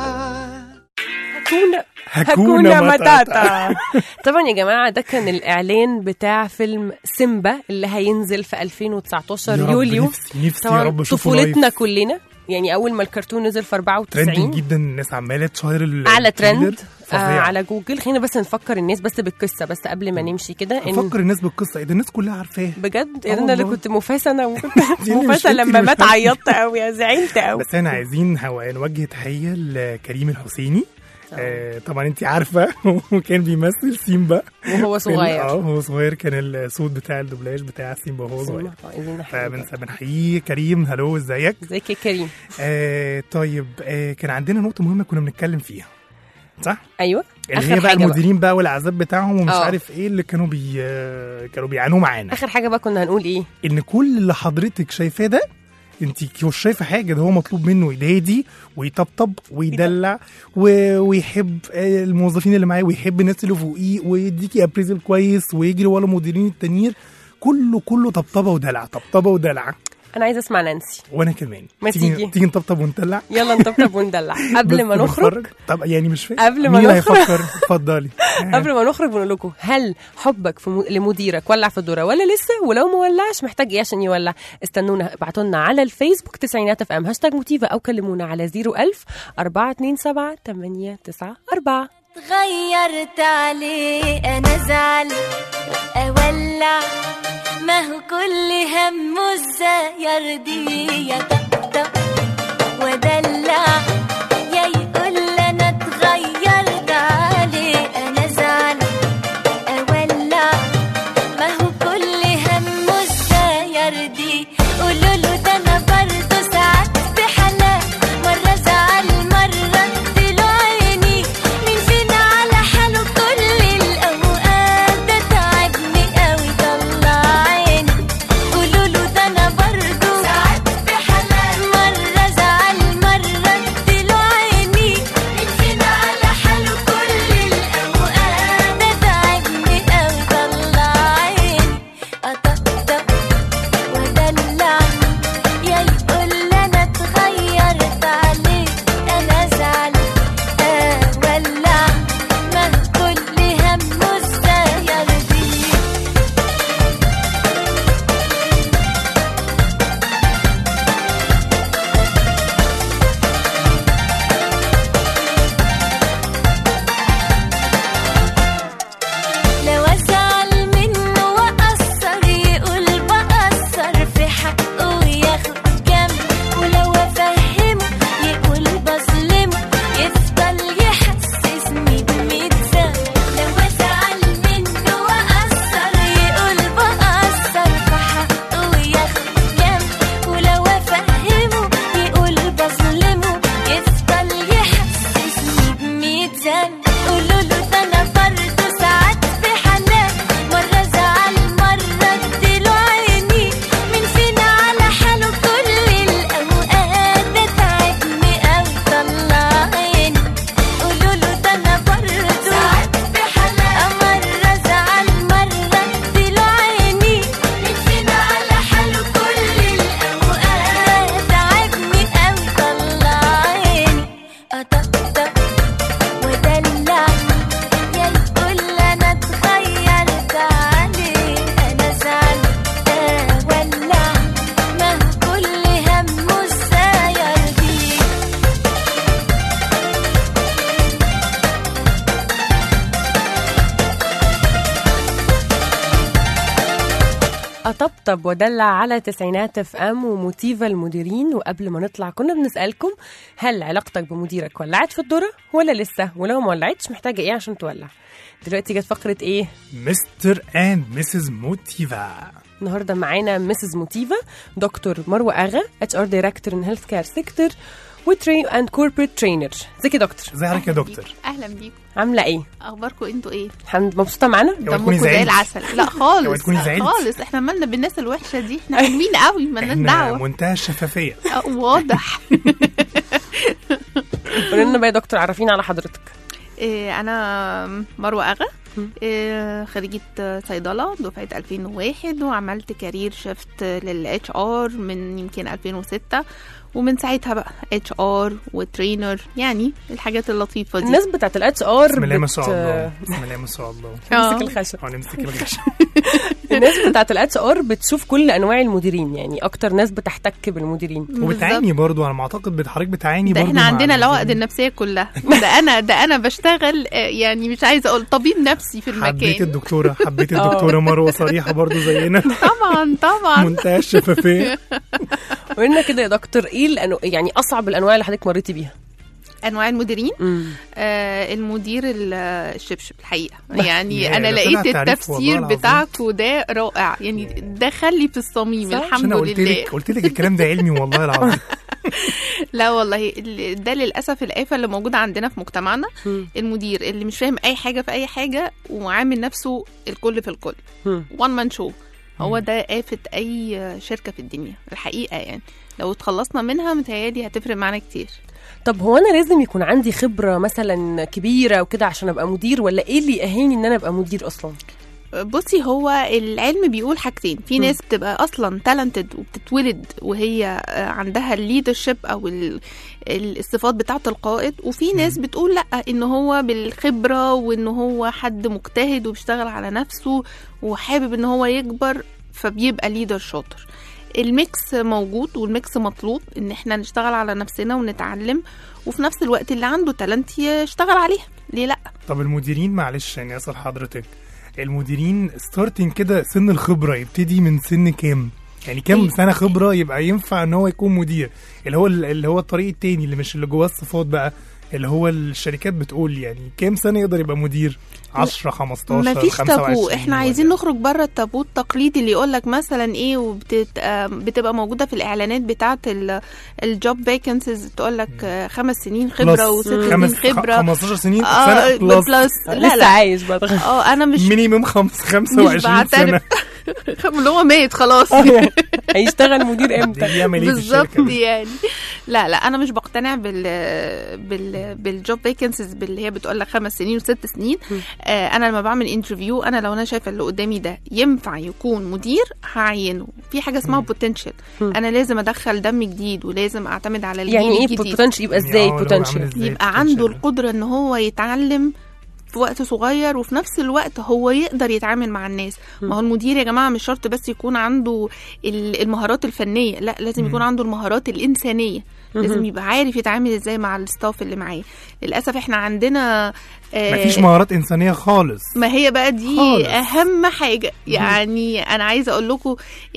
هكونا هكونا هكونا متاتا. متاتا طبعا يا جماعه ده كان الاعلان بتاع فيلم سيمبا اللي هينزل في 2019 يا رب يوليو نفسي نفسي يا طبعا رب اشوفه طفولتنا لايف. كلنا يعني اول ما الكرتون نزل في 94 ترندنج جدا الناس عماله تشير ال- اعلى ترند التريلر. آه فظيع. على جوجل خلينا بس نفكر الناس بس بالقصه بس قبل ما نمشي كده ان افكر الناس بالقصه ايه ده الناس كلها عارفاه بجد آه يعني انا اللي والله. كنت مفاسه انا وكنت دي اللي مش مفاسه انتي لما اللي مات مش عيطت قوي زعلت قوي بس احنا عايزين هو نوجه تحيه لكريم الحسيني آه طبعا انت عارفه وكان بيمثل سيمبا وهو في ال- صغير. اه هو صغير كان الصوت بتاع الدوبلاج بتاع سيمبا وهو صغير عايزين نحيي فبنس- بنحييه كريم هلو ازيك ازيك يا كريم آه طيب آه كان عندنا نقطه مهمه كنا بنتكلم فيها صح ايوه اللي آخر هي بقى حاجة المديرين بقى والعذاب بتاعهم ومش آه. عارف ايه اللي كانوا بي كانوا بيعانوا معانا اخر حاجه بقى كنا هنقول ايه ان كل اللي حضرتك شايفاه ده انت مش شايفه حاجه ده هو مطلوب منه يهدي ويطبطب ويدلع و... ويحب آه، الموظفين اللي معاه ويحب الناس اللي فوقيه ويديكي ابريزل كويس ويجري ورا المديرين التانيين كله كله طبطبه ودلع طبطبه ودلع انا عايزه اسمع نانسي وانا كمان ما تيجي. تيجي نطبطب وندلع يلا نطبطب وندلع قبل بس ما نخرج بنتفرج؟ طب يعني مش فاهم قبل ما مين اللي نخرج. هيفكر اتفضلي قبل ما نخرج بنقول لكم هل حبك في م... لمديرك ولع في الذره ولا لسه ولو ما ولعش محتاج ايه عشان يولع استنونا ابعتوا لنا على الفيسبوك تسعينات اف ام هاشتاج موتيفا او كلمونا على 01000 427 894 غيرت عليه انا زعل اولع ما هو كل همه ازاي يرضيه يطبطب ودلع يا يقول انا اتغيرت عليه انا زعل اولع ما هو كل همه ازاي يرضيه قولوا له ده انا برضه ساعات بحالات مره زعل مره اديله عيني مين فينا على حاله كل الاوقات ده تعبني قوي طلع عيني قولوا له ده انا برضه ساعات بحالات مره زعل مره اديله عيني مين فينا على حاله كل الاوقات ده تعبني قوي طلع عيني اطبطب ودلع يا يقول انا اتغيرت عليه انا زعل اولع ما كل همه ازاي يرضيه لو ازعل منه واقصر يقول بقصر في حقه وياخد جنب ولو افهمه يقول بظلمه يفضل يحسسني بميت ذنب لو ازعل منه واقصر يقول بقصر في حقه وياخد جنب ولو افهمه يقول بظلمه يفضل يحسسني بميت ذنب قولوا له ده انا برضه ساعات بحنان مره زعل مره اديله عيني مين فينا على حاله كل الاوقات ده تعبني قوي طلع عيني قولوا له ده انا برضه ساعات بحنان مره زعل مره اديله عيني مين فينا على حاله كل الاوقات تعبني قوي طلع عيني اطبطب ودلع يا يقول انا اتغيرت عليه انا زعل اولع ما هو كل همه ازاي يرضيه اطبطب ودلع على تسعينات اف ام وموتيفا المديرين وقبل ما نطلع كنا بنسالكم هل علاقتك بمديرك ولعت في الذره ولا لسه ولو ما ولعتش محتاجه ايه عشان تولع دلوقتي جت فقره ايه مستر اند مسز موتيفا النهارده معانا مسز موتيفا دكتور مروه اغا اتش ار دايركتور ان هيلث كير سيكتور وترين اند كوربريت ترينر ازيك يا دكتور ازي حضرتك يا دكتور اهلا بيكم عامله ايه اخباركم انتوا ايه الحمد مبسوطه معانا دمكم زي العسل لا خالص اوعي تكوني زعلتي. خالص احنا مالنا بالناس الوحشه دي احنا حلوين قوي مالناش احنا دعوه منتهى الشفافيه آه، واضح قولي لنا بقى يا دكتور عرفينا على حضرتك إيه، انا مروه اغا إيه، خريجة صيدلة دفعة 2001 وعملت كارير شفت للاتش ار من يمكن 2006 ومن ساعتها بقى اتش ار وترينر يعني الحاجات اللطيفة دي الناس بتاعت الاتش ار بسم الله ما شاء الله بسم الله ما شاء الله نمسك الخشب اه نمسك الخشب الناس بتاعت الاتش ار بتشوف كل انواع المديرين يعني اكتر ناس بتحتك بالمديرين وبتعاني برضو على ما اعتقد بت- حضرتك بتعاني ده برضو احنا مع عندنا المديرين. العقد النفسيه كلها ده انا ده انا بشتغل آه، يعني مش عايزه اقول طبيب نفسي في حبيت المكان الدكتوره حبيت اه. الدكتوره مروه صريحه برضو زينا طبعا طبعا منتهى الشفافيه قولنا كده يا دكتور ايه الأنو... يعني اصعب الانواع اللي حضرتك مريتي بيها انواع المديرين مم. آه المدير ال- الشبشب الحقيقه يا، يعني انا ده لقيت طلع تعريف التفسير والله العظيم. بتاعكم ده رائع يعني دخل لي في الصميم عشان الحمد أنا قلت لله لك قلت لك الكلام ده علمي والله العظيم لا والله ال- ده للاسف الآفة اللي موجودة عندنا في مجتمعنا المدير اللي مش فاهم اي حاجة في اي حاجة وعامل نفسه الكل في الكل وان مان شو هو ده آفة أي شركة في الدنيا الحقيقة يعني لو اتخلصنا منها متهيألي هتفرق معانا كتير طب هو انا لازم يكون عندي خبره مثلا كبيره وكده عشان ابقى مدير ولا ايه اللي يأهلني ان انا ابقى مدير اصلا بصي هو العلم بيقول حاجتين في ناس بتبقى اصلا تالنتد وبتتولد وهي آه، عندها الليدرشيب او ال- ال- الصفات بتاعه القائد وفي ناس بتقول لا ان هو بالخبره وان هو حد مجتهد وبيشتغل على نفسه وحابب ان هو يكبر فبيبقى ليدر شاطر الميكس موجود والميكس مطلوب ان احنا نشتغل على نفسنا ونتعلم وفي نفس الوقت اللي عنده تالنت يشتغل عليها ليه لا طب المديرين معلش يعني اسال حضرتك المديرين ستارتنج كده سن الخبره يبتدي من سن كام؟ يعني كام سنه خبره يبقى ينفع ان هو يكون مدير اللي هو اللي هو الطريق التاني اللي مش اللي جواه الصفات بقى اللي هو الشركات بتقول يعني كام سنه يقدر يبقى مدير 10 15 مفيش 25 تابو احنا عايزين نخرج بره التابو التقليدي اللي يقول لك مثلا ايه وبتبقى موجوده في الاعلانات بتاعه الجوب فيكنسيز تقول لك خمس سنين خبره وست سنين خمس خبره 15 سنين آه سنه بلس بلس لا لسه لا عايش بقى اه انا مش مينيمم خمس مش 25 سنه بعترف اللي هو ميت خلاص هيشتغل مدير امتى يعمل ايه في بالظبط الشركه دي؟ يعني لا لا انا مش بقتنع بال بال بالجوب فيكنسيز اللي هي بتقول لك خمس سنين وست سنين آه انا لما بعمل انترفيو انا لو انا شايفه اللي قدامي ده ينفع يكون مدير هعينه في حاجه اسمها بوتنشال انا لازم ادخل دم جديد ولازم اعتمد على الجيل يعني ايه الجديد potential يبقى ازاي يعني هو لو عامل potential إزاي يبقى عنده القدرة ان هو يتعلم في وقت صغير وفي نفس الوقت هو يقدر يتعامل مع الناس ما هو المدير يا جماعة مش شرط بس يكون عنده ال- المهارات الفنية لا لازم يكون عنده المهارات الإنسانية لازم يبقى عارف يتعامل ازاي مع الستاف اللي معاه للأسف احنا عندنا آه، مفيش مهارات انسانيه خالص ما هي بقى دي خالص. اهم حاجه يعني انا عايزه اقول لكم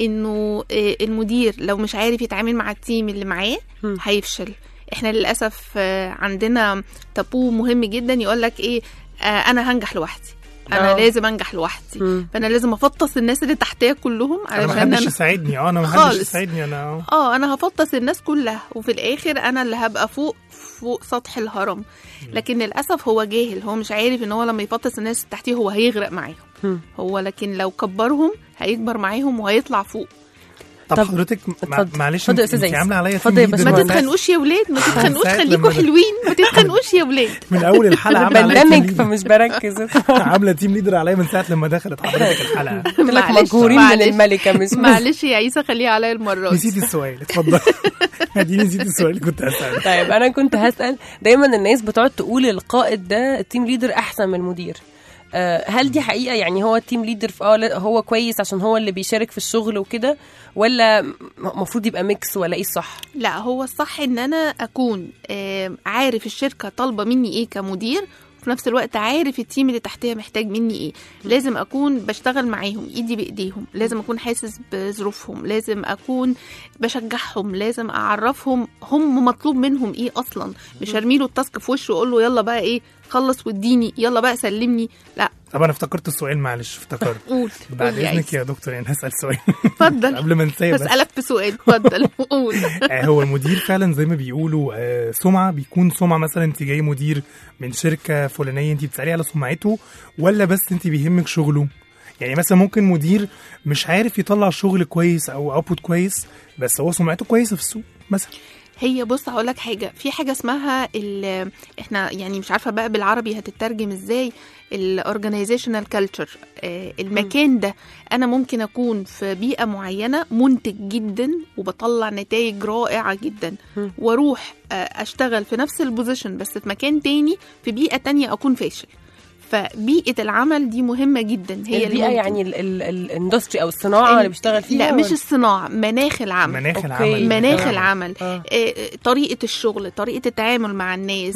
انه آه، المدير لو مش عارف يتعامل مع التيم اللي معاه هيفشل احنا للاسف آه، عندنا تابو مهم جدا يقول لك ايه آه، انا هنجح لوحدي انا آه. لازم انجح لوحدي فانا لازم افطس الناس اللي تحتيا كلهم انا ما علشان حدش انا يساعدني اه انا ما حدش خالص. يساعدني انا اه انا هفطس الناس كلها وفي الاخر انا اللي هبقى فوق فوق سطح الهرم لكن للاسف هو جاهل هو مش عارف ان هو لما يفطس الناس اللي تحتيه هو هيغرق معاهم هو لكن لو كبرهم هيكبر معاهم وهيطلع فوق طب, طب حضرتك مع- اتفضل. معلش اتفضل يا انت أستاذ انت عيسى. عامله عليا اتفضل يا تيم leader ما من ساعة- تتخانقوش يا ولاد ما تتخانقوش ساعة خليكوا لما- حلوين ما تتخانقوش يا ولاد من اول الحلقه عامله عليا بندمج تيم فمش بركز leader. عامله تيم ليدر عليا من ساعه لما دخلت حضرتك الحلقه قلت لك معلش، مجهورين من معلش. الملكه مش معلش يا عيسى خليها عليا المره دي نسيت السؤال اتفضل اديني نسيت السؤال اللي كنت هساله طيب انا كنت هسال دايما الناس بتقعد تقول القائد ده التيم ليدر احسن من المدير آه، هل دي حقيقه يعني هو التيم ليدر في اه لا، هو كويس عشان هو اللي بيشارك في الشغل وكده ولا المفروض يبقى ميكس ولا ايه الصح لا هو الصح ان انا اكون آه، عارف الشركه طالبه مني ايه كمدير وفي نفس الوقت عارف التيم اللي تحتيه محتاج مني ايه لازم اكون بشتغل معاهم ايدي بايديهم لازم اكون حاسس بظروفهم لازم اكون بشجعهم لازم اعرفهم هم مطلوب منهم ايه اصلا مش ارميله التاسك في وشه واقول له يلا بقى ايه خلص واديني يلا بقى سلمني لا طب انا افتكرت السؤال معلش افتكرت قول بعد قول يا اذنك عيسى. يا دكتور يعني هسال سؤال اتفضل قبل ما انساه بس بسالك في سؤال اتفضل قول آه، هو المدير فعلا زي ما بيقولوا آه، سمعه بيكون سمعه مثلا انت جاي مدير من شركه فلانيه انت بتسالي على سمعته ولا بس انت بيهمك شغله يعني مثلا ممكن مدير مش عارف يطلع شغل كويس او اوتبوت كويس بس هو سمعته كويسه في السوق مثلا هي بص هقول لك حاجه في حاجه اسمها ال احنا يعني مش عارفه بقى بالعربي هتترجم ازاي الاورجانيزيشنال كلتشر المكان ده انا ممكن اكون في بيئه معينه منتج جدا وبطلع نتائج رائعه جدا واروح آه، اشتغل في نفس البوزيشن بس في مكان تاني في بيئه تانية اكون فاشل فبيئه العمل دي مهمه جدا هي البيئه اللي يعني ال- ال- الاندستري او الصناعه اللي بيشتغل فيها لا مش ولا؟ الصناعه مناخ العمل مناخ أوكي. العمل مناخ آه. العمل آه. آه، طريقه الشغل طريقه التعامل مع الناس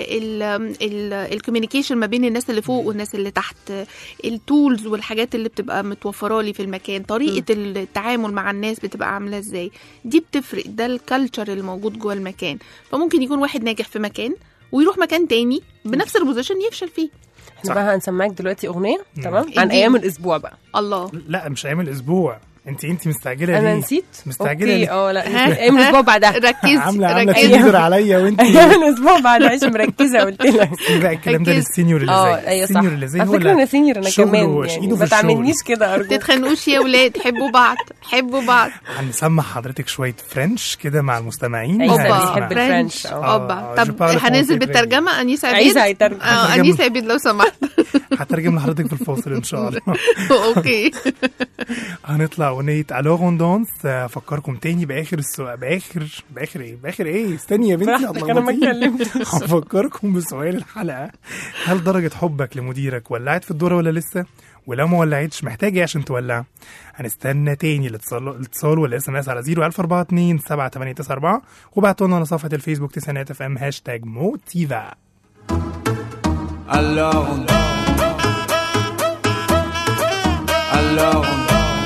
الكوميونيكيشن ما بين الناس اللي فوق والناس اللي تحت التولز والحاجات اللي بتبقى متوفره لي في المكان طريقه التعامل مع الناس بتبقى عامله ازاي دي بتفرق ده الكالتشر اللي موجود جوه المكان فممكن يكون واحد ناجح في مكان ويروح مكان تاني بنفس البوزيشن يفشل فيه احنا بقى هنسمعك دلوقتي اغنيه تمام إيه عن دي؟ ايام الاسبوع بقى الله لا مش ايام الاسبوع انت انت مستعجله انا ليه؟ نسيت مستعجله اوكي ليه؟ اه لا ايه من الاسبوع بعدها ركزي عامله عامله ركزي. تنزل عليا وانت ايوه الاسبوع بعدها عشان مركزه قلت لك في بقى الكلام ده ركزي. للسينيور اللي اه زي ايوه صح السينيور اللي زي على هو فكره اللي انا سينيور انا شغله كمان وش- يعني إيده ما في الشغل. تعملنيش كده ارجوك تتخانقوش يا ولاد حبوا بعض حبوا بعض هنسمع حضرتك شويه فرنش كده مع المستمعين عيسى هنسمع. بيحب الفرنش اه اوبا آه، طب je parle هننزل français بالترجمه انيس عبيد عيسى هيترجم. اه هترجم. انيس عبيد لو سمحت هترجم لحضرتك في الفاصل ان شاء الله اوكي هنطلع اغنيه الو غوندونس افكركم تاني باخر السؤال باخر باخر ايه باخر ايه استني يا بنتي براحتك انا ما هتلخبطيني. اتكلمتش هفكركم بسؤال الحلقه هل درجه حبك لمديرك ولعت في الدوره ولا لسه ولو ما ولعتش محتاج ايه عشان تولع هنستنى تاني الاتصال الاتصال ولا اس ام اس على 01042 7894 وبعتوا لنا على صفحه الفيسبوك تسعينات اف ام هاشتاج موتيفا Alors on Alors on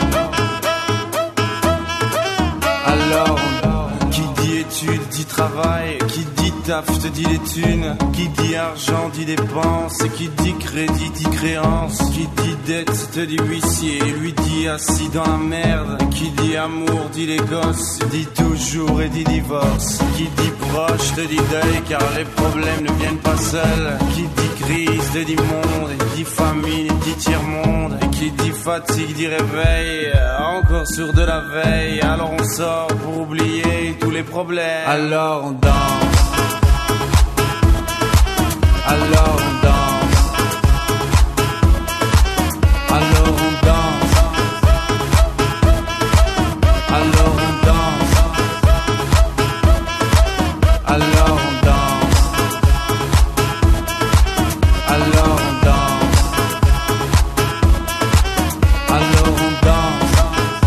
Alors on Qui dit études dit travail Qui dit taf te dit les thunes Qui dit argent dit dépenses Et qui dit crédit dit créance Qui dit dette te dit huissier Lui dit assis dans la merde Qui dit amour dit les gosses Dit toujours et dit divorce Qui dit proche te dit deuil Car les problèmes ne viennent pas seuls Qui dit crise te dit monde Et dit famine dit tiers-monde Et qui dit fatigue dit réveil Encore sur de la veille Alors on sort pour oublier tous les problèmes Alors on danse Alors on danse Alors on danse Alors on danse Alors on danse Alors on danse Alors on danse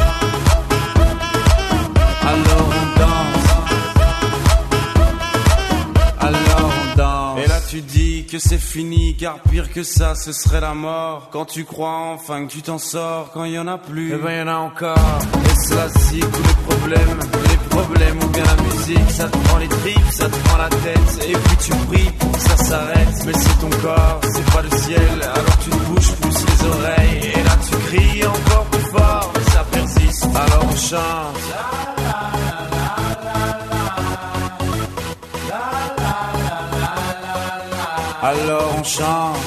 Alors on danse Alors on danse Et là tu dis que c'est fini car pire que ça ce serait la mort Quand tu crois enfin que tu t'en sors Quand il y en a plus Eh ben y en a encore Et cela si tous les problèmes Les problèmes ou bien la musique Ça te prend les tripes, ça te prend la tête Et puis tu pries pour que ça s'arrête Mais c'est ton corps, c'est pas le ciel Alors tu te bouges plus les oreilles Et là tu cries encore plus fort Mais ça persiste Alors on chante Alors on chante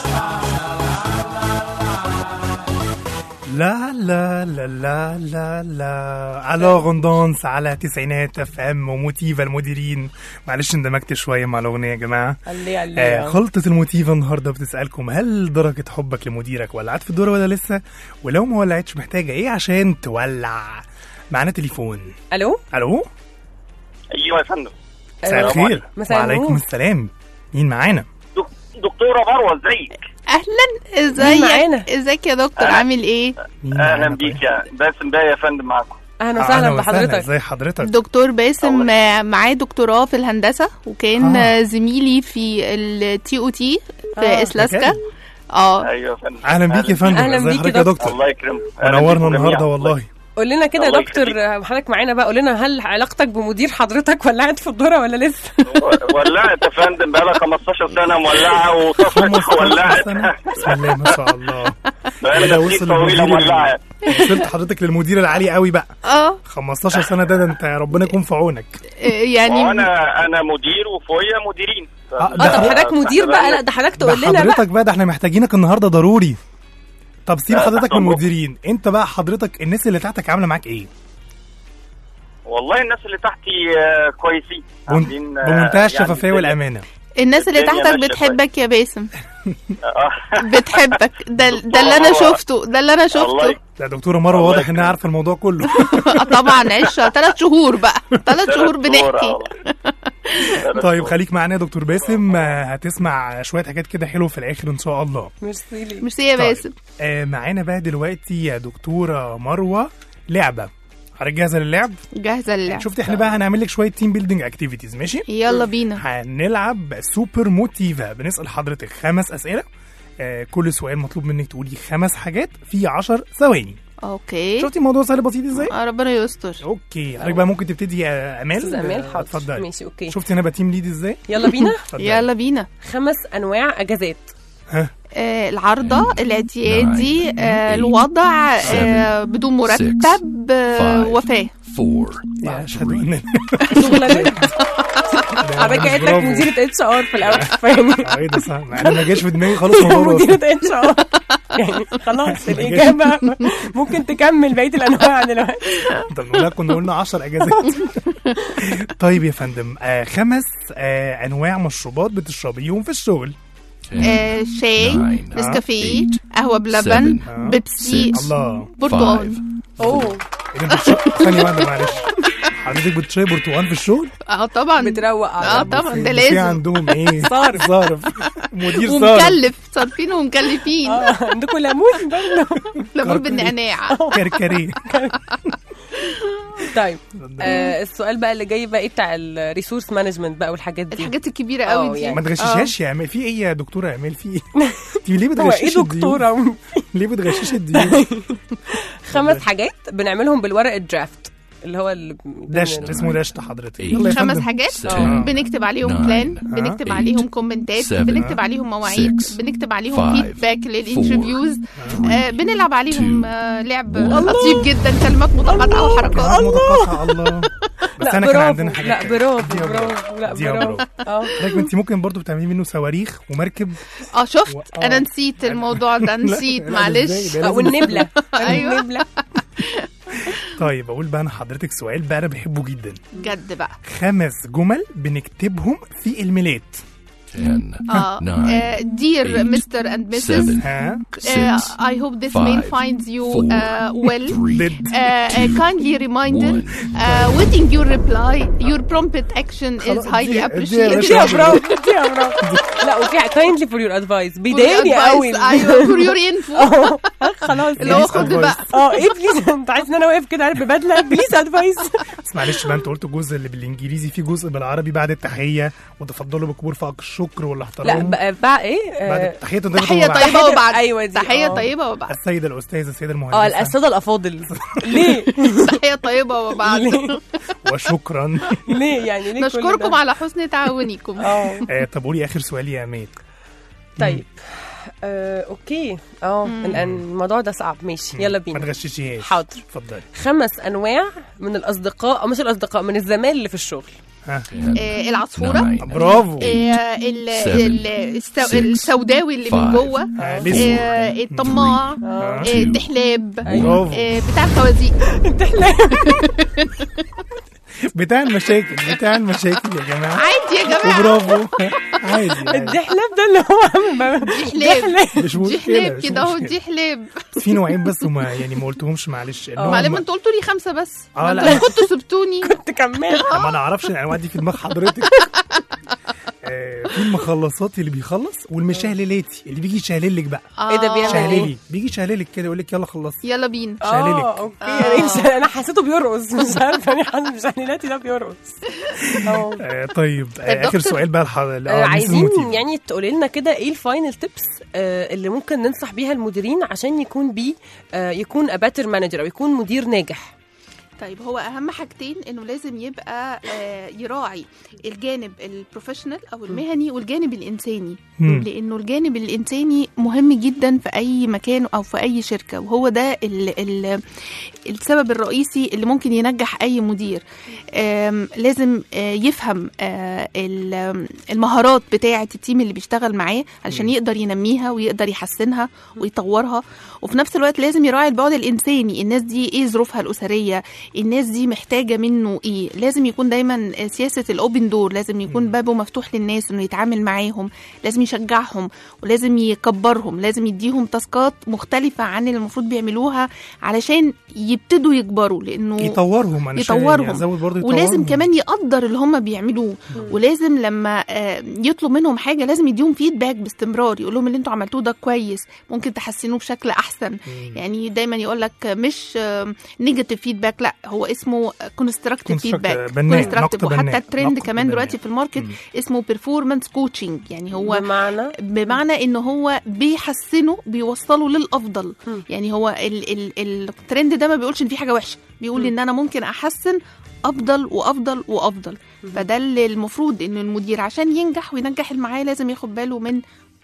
لا لا لا لا لا لا الو غندونس على تسعينات اف ام وموتيفا المديرين معلش اندمجت شويه مع الاغنيه يا جماعه علي علي آه خلطة الموتيفا النهارده بتسألكم هل درجة حبك لمديرك ولعت في الدورة ولا لسه؟ ولو ما ولعتش محتاجة ايه عشان تولع؟ معانا تليفون الو الو ايوه يا فندم مساء الخير مساء وعليكم النور. السلام مين معانا؟ دكتوره مروه ازيك اهلا مين ازيك معانا؟ ازيك يا دكتور أهلا. عامل ايه مين اهلا معانا بيك طيب؟ يا باسم بيه يا فندم معاكم اهلا أهلا وسهلا وسهلا بحضرتك ازي حضرتك؟ دكتور باسم آه، معاه دكتوراه في الهندسه وكان آه. آه، زميلي في التي او تي في آه. اسلاسكا بجد؟ اه ايوه يا فندم اهلا بيك يا فندم أهلا ازي بيك يا حضرتك يا دكتور. دكتور الله يكرمك أهلا منورنا بيكم النهارده جميعاً. والله قول لنا كده يا الله دكتور يخليك. حضرتك معانا بقى قول لنا هل علاقتك بمدير حضرتك ولعت في الدوره ولا لسه؟ ولعت يا فندم بقالها 15 سنه مولعه وطفت 15 ولعت سنة بسم الله ما شاء الله بقالها كده تكتيك وصل طويله للمدير مولعه وصلت حضرتك للمدير العالي قوي بقى اه 15 سنة ده, ده انت ربنا يكون في عونك آه، يعني وانا انا مدير وفوقيا مديرين آه، اه طب حضرتك مدير بقى لا ده حضرتك ده تقول لنا بقى حضرتك بقى ده احنا محتاجينك النهارده ضروري طب سيب لا، حضرتك تحت من أمرك. المديرين انت بقى حضرتك الناس اللي تحتك عامله معاك ايه والله الناس اللي تحتي آه، كويسين بمن- عاملين، آه، بمنتهى يعني الشفافيه الدنيا- والامانه الناس اللي الدنيا تحتك ماشية بتحبك يا باسم آه. بتحبك ده ده اللي انا مروة. شفته ده اللي انا الله شفته يك- لا دكتوره مروه الله واضح انها يكرمك. عارفه الموضوع كله آه، طبعا عشرة ثلاث شهور بقى ثلاث شهور بنحكي ثلاث طيب شهور. خليك معانا يا دكتور باسم آه، هتسمع شويه حاجات كده حلوه في الاخر ان شاء الله ميرسي ليك. ميرسي يا طيب. باسم آه، معانا بقى دلوقتي يا دكتوره مروه لعبه حضرتك جاهزه للعب جاهزه للعب شفت احنا بقى هنعمل لك شويه تيم بيلدينج اكتيفيتيز ماشي يلا بينا هنلعب سوبر موتيفا بنسال حضرتك خمس اسئله آه، كل سؤال مطلوب منك تقولي خمس حاجات في 10 ثواني اوكي شفتي الموضوع سهل بسيط ازاي آه، ربنا يستر اوكي حضرتك بقى ممكن تبتدي يا امال استاذ امال آه، حاضر اتفضلي ماشي اوكي شفتي انا بقى تيم ليد ازاي يلا بينا اتفضلي. يلا بينا خمس انواع اجازات ها آه، العارضة الاعتيادي آه، الوضع آه، بدون مرتب آه، وفاة يا اشهد ان انا جايت لك مديرة اتش ار في الاول فاهمني اه ايه ده صح انا ما جاش في دماغي خالص الموضوع ده مديرة اتش ار يعني خلاص الاجابه ممكن تكمل بقيه الانواع دلوقتي طب نقول لك كنا قلنا 10 اجازات طيب يا فندم آه خمس آه انواع مشروبات بتشربيهم في الشغل آه، شاي نسكافيه قهوة بلبن بيبسي الله برتقال اوه إيه ده بتشرب ثانية واحدة معلش حضرتك بتشربي برتقال في الشغل؟ اه طبعا بتروق اه طبعا ده في لازم عندهم ايه؟ صارف. صارف مدير صارف ومكلف صارفين ومكلفين عندكم ليمون برضه ليمون بالنعناع كركري طيب آه السؤال بقى اللي جاي بقى ايه بتاع الريسورس مانجمنت بقى والحاجات دي الحاجات الكبيرة اه قوي دي يعني. ما تغششهاش يا عمال في ايه يا دكتورة اعمال في ايه؟ انت ليه هو بتغششي ايه الضيوف؟ دكتوره ليه بتغششي الضيوف؟ خمس حاجات بنعملهم بالورق الدرافت اللي هو اللي دشت اسمه دشت حضرتك يلا يا خمس فندم. حاجات آه. بنكتب عليهم Nine. بلان بنكتب Eight. عليهم كومنتات Seven. بنكتب عليهم مواعيد Six. بنكتب عليهم Five. فيدباك للانترفيوز Three. آه بنلعب عليهم آه لعب One. لطيف جدا كلمات متقاطعه وحركات متقاطعة الله بس لا انا كان برافو عندنا حاجة لا برافو دي برافو لا دي برافو اه حضرتك انت ممكن برضو بتعملي منه صواريخ ومركب اه شفت و- انا آه. نسيت الموضوع ده نسيت لا، معلش إزاي؟ ده آه، لازم- والنبله ايوه النبله طيب اقول بقى انا حضرتك سؤال بقى انا بحبه جدا جد بقى خمس جمل بنكتبهم في الميلاد اه دير مستر اند مسز ها I hope this mail finds you uh, well. Did. Uh, uh, kindly reminded, uh, waiting your reply. Your prompt action is highly appreciated. دي برافو دي برافو لا وفي كايندلي فور يور ادفايس بيضايقني advice. قوي أيوة، for your info. اه خلاص اللي هو خد بقى. اه ايه بليز انت عايز ان انا واقف كده عارف ببدله بليز ادفايس بس معلش بقى انت قلت الجزء اللي بالانجليزي في جزء بالعربي بعد التحيه وتفضلوا بقبول فائق الشكر لا والاحترام بقى بقى ايه بعد آه، التحيه طيبه تحية وبعد. طيبة وبعد ايوه دي تحية آه. طيبة وبعد السيده الاستاذه السيده المهندسه اه الاساتذه الافاضل ليه تحية طيبة وبعد ليه وشكرا ليه يعني ليه كل نشكركم ده؟ على حسن تعاونكم اه آه طب قولي اخر سؤال يا امال طيب آه، اوكي اه الان الموضوع ده صعب ماشي يلا ما بينا تغششيهاش حاضر اتفضلي خمس انواع من الاصدقاء او مش الاصدقاء من الزمايل اللي في الشغل ها آه، العصفورة برافو آه، ال- ال- السو- السوداوي اللي من جوه آه، لسه. آه، الطماع آه. آه، الدحلاب برافو. آه، بتاع الخوازيق بتاع المشاكل بتاع المشاكل يا جماعه عادي يا جماعة وبرافو عادي عادي. الدحلاب ده اللي هو عامل دحلاب مش مشكله دحلاب مش كده اهو مشكلة. دحلاب في نوعين بس وما يعني ما قلتهمش معلش اللي هم- معلم انتوا قلتوا لي خمسة بس اه ما لا انتوا كنتوا سبتوني كنت كملت ما انا اعرفش الانواع دي في دماغ حضرتك آه، في المخلصات اللي بيخلص والمشهللاتي اللي بيجي يشهللك بقى آه. ايه ده بيعمل ايه؟ شهللي بيجي يشهللك كده يقول لك يلا خلصي يلا بينا شهللك. اه اوكي يعني مش- انا حسيته بيرقص مش عارفه يعني حاسس مش عنيلاتي ده بيرقص اه آه طيب آه طيب اخر دكتور، سؤال بقى الح... آه، اه عايزين يعني تقولي لنا كده ايه الفاينل تيبس اللي ممكن ننصح بيها المديرين عشان يكون بيه آه، يكون اباتر مانجر او يكون مدير ناجح طيب هو اهم حاجتين انه لازم يبقى آه، يراعي الجانب البروفيشنال او المهني والجانب الانساني مم. لانه الجانب الانساني مهم جدا في اي مكان او في اي شركه وهو ده ال ال السبب الرئيسي اللي ممكن ينجح اي مدير آم، لازم آه، يفهم آه، ال- المهارات بتاعه التيم اللي بيشتغل معاه علشان يقدر ينميها ويقدر يحسنها ويطورها وفي نفس الوقت لازم يراعي البعد الانساني الناس دي ايه ظروفها الاسريه الناس دي محتاجه منه ايه لازم يكون دايما سياسه الاوبن دور لازم يكون بابه مفتوح للناس انه يتعامل معاهم لازم يشجعهم ولازم يكبرهم لازم يديهم تاسكات مختلفه عن اللي المفروض بيعملوها علشان يبتدوا يكبروا لانه يطورهم انا شايف، يطورهم يعني أزود برضه ولازم يطورهم. كمان يقدر اللي هم بيعملوه ولازم لما آه، يطلب منهم حاجه لازم يديهم فيدباك باستمرار يقول لهم اللي انتوا عملتوه ده كويس ممكن تحسنوه بشكل احسن يعني دايما يقول لك مش نيجاتيف فيدباك لا هو اسمه كونستراكتيف Construct- فيدباك بناء، نقد وحتى بناء، الترند نقد كمان بناء. دلوقتي في الماركت اسمه بيرفورمانس كوتشنج يعني هو بمعنى بمعنى ان هو بيحسنه بيوصله للافضل يعني هو ال ال الترند ده ما بيقولش ان في حاجه وحشه بيقول ان انا ممكن احسن افضل وافضل وافضل فده اللي المفروض ان المدير عشان ينجح وينجح اللي معاه لازم ياخد باله من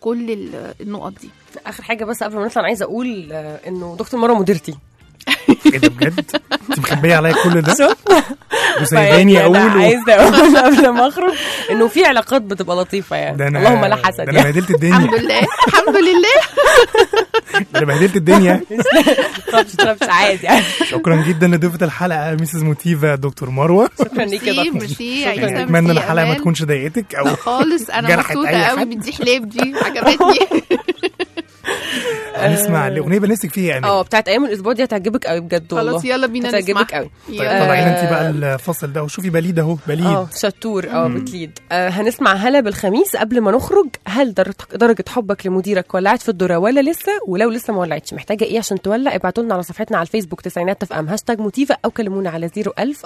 كل ال- النقط دي اخر حاجه بس قبل ما نطلع انا عايزه اقول آه، انه دكتور مروه مديرتي ايه ده بجد؟ انت مخبيه عليا كل ده؟ شوف وسايباني فيعني اقول انا و- عايزه اقول قبل ما اخرج انه في علاقات بتبقى لطيفه يعني ده انا اللهم لا حسد ده انا بهدلت الدنيا الحمد لله الحمد لله ده انا بهدلت الدنيا طربش طربش عادي يعني شكرا جدا لضيفة الحلقة ميسز موتيفا دكتور مروة شكرا ليك يا ميرسي دكتور ميرسي شكراً. عايزة اتمنى ان ميرسي الحلقة ما أمال. تكونش ضايقتك او لا خالص انا جرحت مبسوطه أي قوي حد. بدي حلاب دي عجبتني هنسمع الاغنية اللي نفسك فيها يا امال اه بتاعت ايام الاسبوع دي هتعجبك قوي بجد والله خلاص يلا بينا هتعجبك نسمع قوي طيب يلا. طلعي انت بقى الفصل ده وشوفي بليد اهو بليد اه شطور اه بتليد آه هنسمع هلا بالخميس قبل ما نخرج هل در- درجة حبك لمديرك ولعت في الذرة ولا لسه ولو لسه ما ولعتش محتاجة ايه عشان تولع ابعتوا لنا على صفحتنا على الفيسبوك تسعينات اف ام هاشتاج موتيفا او كلمونا على 01000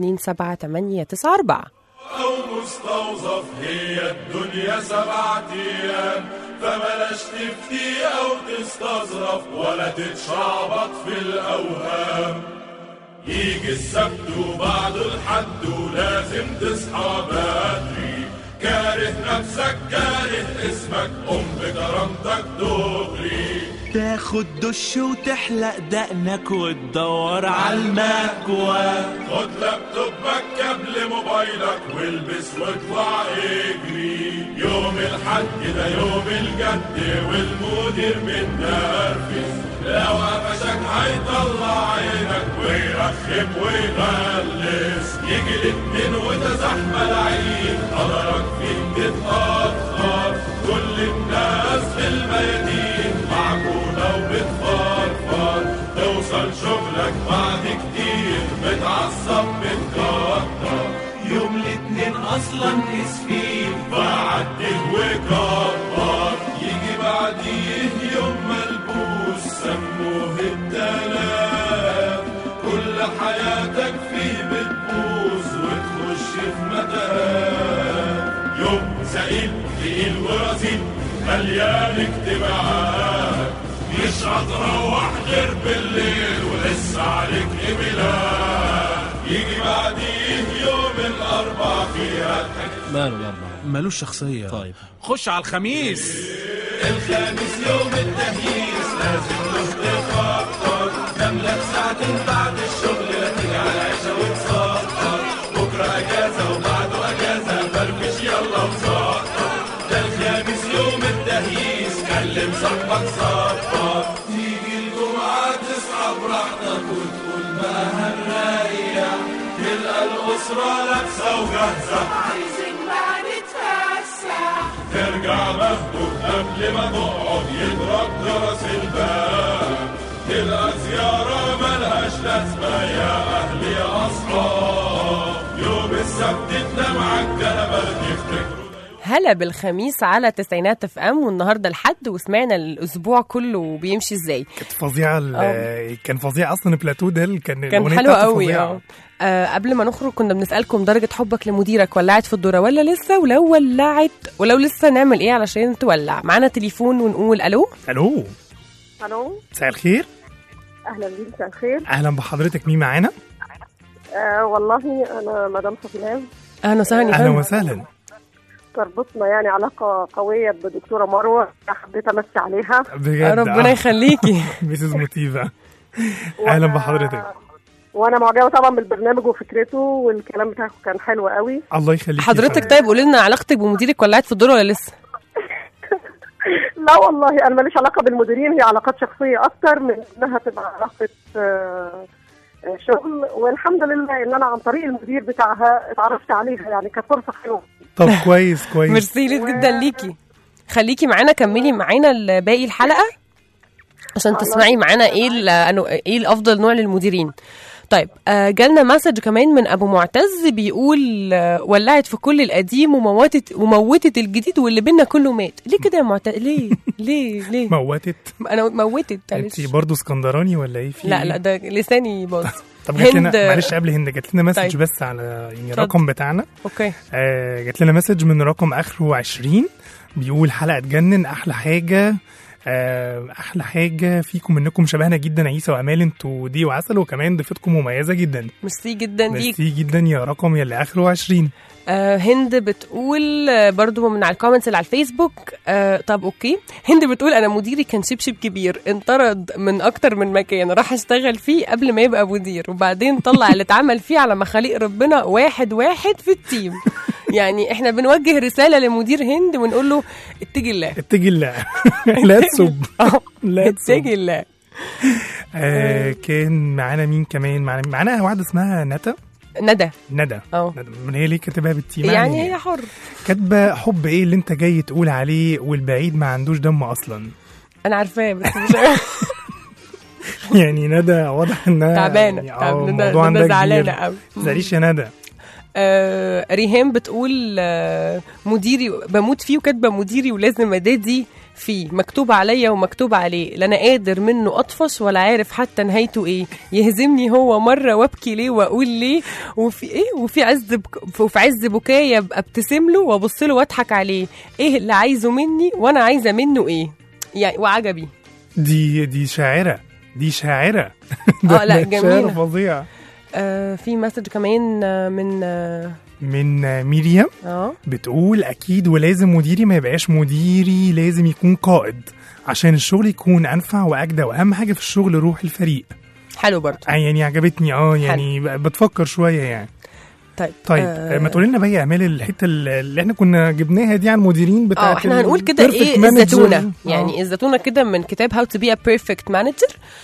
427 أو مستوظف هي الدنيا سبعة أيام فبلاش تفتي أو تستظرف ولا تتشعبط في الأوهام يجي السبت وبعده الحد ولازم تصحى بدري كاره نفسك كاره اسمك قم بكرامتك دغري تاخد دش وتحلق دقنك وتدور على المكوى خد لابتوبك قبل موبايلك والبس واطلع اجري يوم الحد ده يوم الجد والمدير متنرفز لو قفشك هيطلع عينك ويرخم ويغلس يجي الاتنين وده زحمة العيد قدرك فيك تتأخر كل الناس في الميادين معجونة وبتفرفر توصل شغلك بعد كتير متعصب متكتر يوم الاتنين اصلا اسفين فعدل وكبر يجي بعديه يوم ملبوس سموه التلام كل حياتك فيه بتبوظ وتخش في متاهات يوم سئيل تقيل ورزيل مليان اجتماعات مش هتروح غير بالليل ولسه عليك ايميلات يجي بعديه يوم الاربع فيها ماله الأربعة مالوش شخصية طيب خش على الخميس الخميس يوم التهييس لازم له تفكر نملك ساعتين بعد الشغل لا تيجي على العشاء وتسهر بكره اجازه وبعده اجازه فرفش يلا وسهر ده الخميس يوم التهييس كلم صاحبك صفر تيجي الجمعه تصحى براحتك وتقول بقى هنريح تلقى الاسره لابسه وجاهزه عايزين بقى نتفسح ترجع مهدوء قبل ما تقعد يضرب جرس الباب تلقى زيارة ملهاش لازمة يا أهل يا أصحاب يوم السبت تنام عالكنبة تفتكروا هلا بالخميس على تسعينات اف ام والنهارده الحد وسمعنا الاسبوع كله بيمشي ازاي كانت فظيعة ال- كان فظيع اصلا البلاتو ده اللي كان كان الأغنية حلو بتاعته قوي فظيعة. اه آه، قبل ما نخرج كنا بنسالكم درجه حبك لمديرك ولعت في الذره ولا لسه ولو ولعت ولو لسه نعمل ايه علشان تولع معانا تليفون ونقول الو الو الو مساء الخير اهلا بيك مساء الخير اهلا بحضرتك مين معانا آه والله انا مدام صفيناز اهلا وسهلا يا اهلا فندم. وسهلا تربطنا يعني علاقه قويه بدكتوره مروه حبيت امسي عليها بجد ربنا آه. يخليكي ميسيس موتيفا اهلا بحضرتك وانا معجبه طبعا بالبرنامج وفكرته والكلام بتاعه كان حلو قوي الله يخليك حضرتك طيب قولي لنا علاقتك بمديرك ولعت في الذره ولا لسه لا والله انا ماليش علاقه بالمديرين هي علاقات شخصيه اكتر من انها تبقى علاقه آه، آه، شغل والحمد لله ان انا عن طريق المدير بتاعها اتعرفت عليها يعني كانت فرصه حلوه طب كويس كويس ميرسي لك جدا ليكي خليكي معانا كملي معانا باقي الحلقه عشان تسمعي معانا ايه ال- أنو- ايه الافضل نوع للمديرين طيب آه، جالنا مسج كمان من ابو معتز بيقول آه، ولعت في كل القديم وموتت وموتت الجديد واللي بينا كله مات ليه كده يا معتز ليه ليه ليه موتت انا موتت معلش. انت برضه اسكندراني ولا ايه في لا إيه؟ لا ده لساني باظ طب جات لنا هند- معلش قبل هند جات لنا مسج طيب. بس على يعني اتفضل. الرقم بتاعنا اوكي آه جات لنا مسج من رقم اخره 20 بيقول حلقه تجنن احلى حاجه آه، احلى حاجه فيكم انكم شبهنا جدا عيسى وامال انتوا دي وعسل وكمان ضيفتكم مميزه جدا ميرسي جدا ليك ميرسي جدا يا رقم يلي اخره 20 آه هند بتقول آه، برضو من على الكومنتس اللي على الفيسبوك آه طب اوكي هند بتقول انا مديري كان شبشب كبير انطرد من اكتر من مكان راح اشتغل فيه قبل ما يبقى مدير وبعدين طلع اللي اتعمل فيه على مخاليق ربنا واحد واحد في التيم يعني احنا بنوجه رساله لمدير هند ونقول له اتقي الله اتقي الله لا تسب لا تسب اتقي الله آه كان معانا مين كمان معانا معانا واحده اسمها ندى ندى ندى اه ندى. من هي ليه كاتبها بالتي يعني هي حر كاتبه حب ايه اللي انت جاي تقول عليه والبعيد ما عندوش دم اصلا انا عارفاه بس مش يعني ندى واضح انها تعبانة. يعني تعب- اه ندى- الموضوع ندى عندها زعلانة كبير. قوي. تزعليش يا ندى آه ريهام بتقول آه مديري بموت فيه وكاتبه مديري ولازم ادادي فيه مكتوب عليا ومكتوب عليه لا انا قادر منه اطفش ولا عارف حتى نهايته ايه يهزمني هو مره وابكي ليه واقول ليه وفي ايه وفي عز بك وفي عز بكايا ابقى ابتسم له وابص له واضحك عليه ايه اللي عايزه مني وانا عايزه منه ايه يعني وعجبي دي دي شاعره دي شاعره اه لا ده شاعره جميله فظيعه آه في مسج كمان آه، من اه من آه، ميريام آه. بتقول اكيد ولازم مديري ما يبقاش مديري لازم يكون قائد عشان الشغل يكون انفع واجدى واهم حاجه في الشغل روح الفريق حلو برضه آه، يعني عجبتني اه يعني ب- بتفكر شويه يعني طيب طيب آه، آه ما تقولي لنا بقى يا امال الحته اللي احنا كنا جبناها دي عن المديرين بتاعت اه احنا هنقول كده ال ايه perfect manager. الزتونه آه. يعني الزتونه كده من كتاب هاو تو بي ا بيرفكت مانجر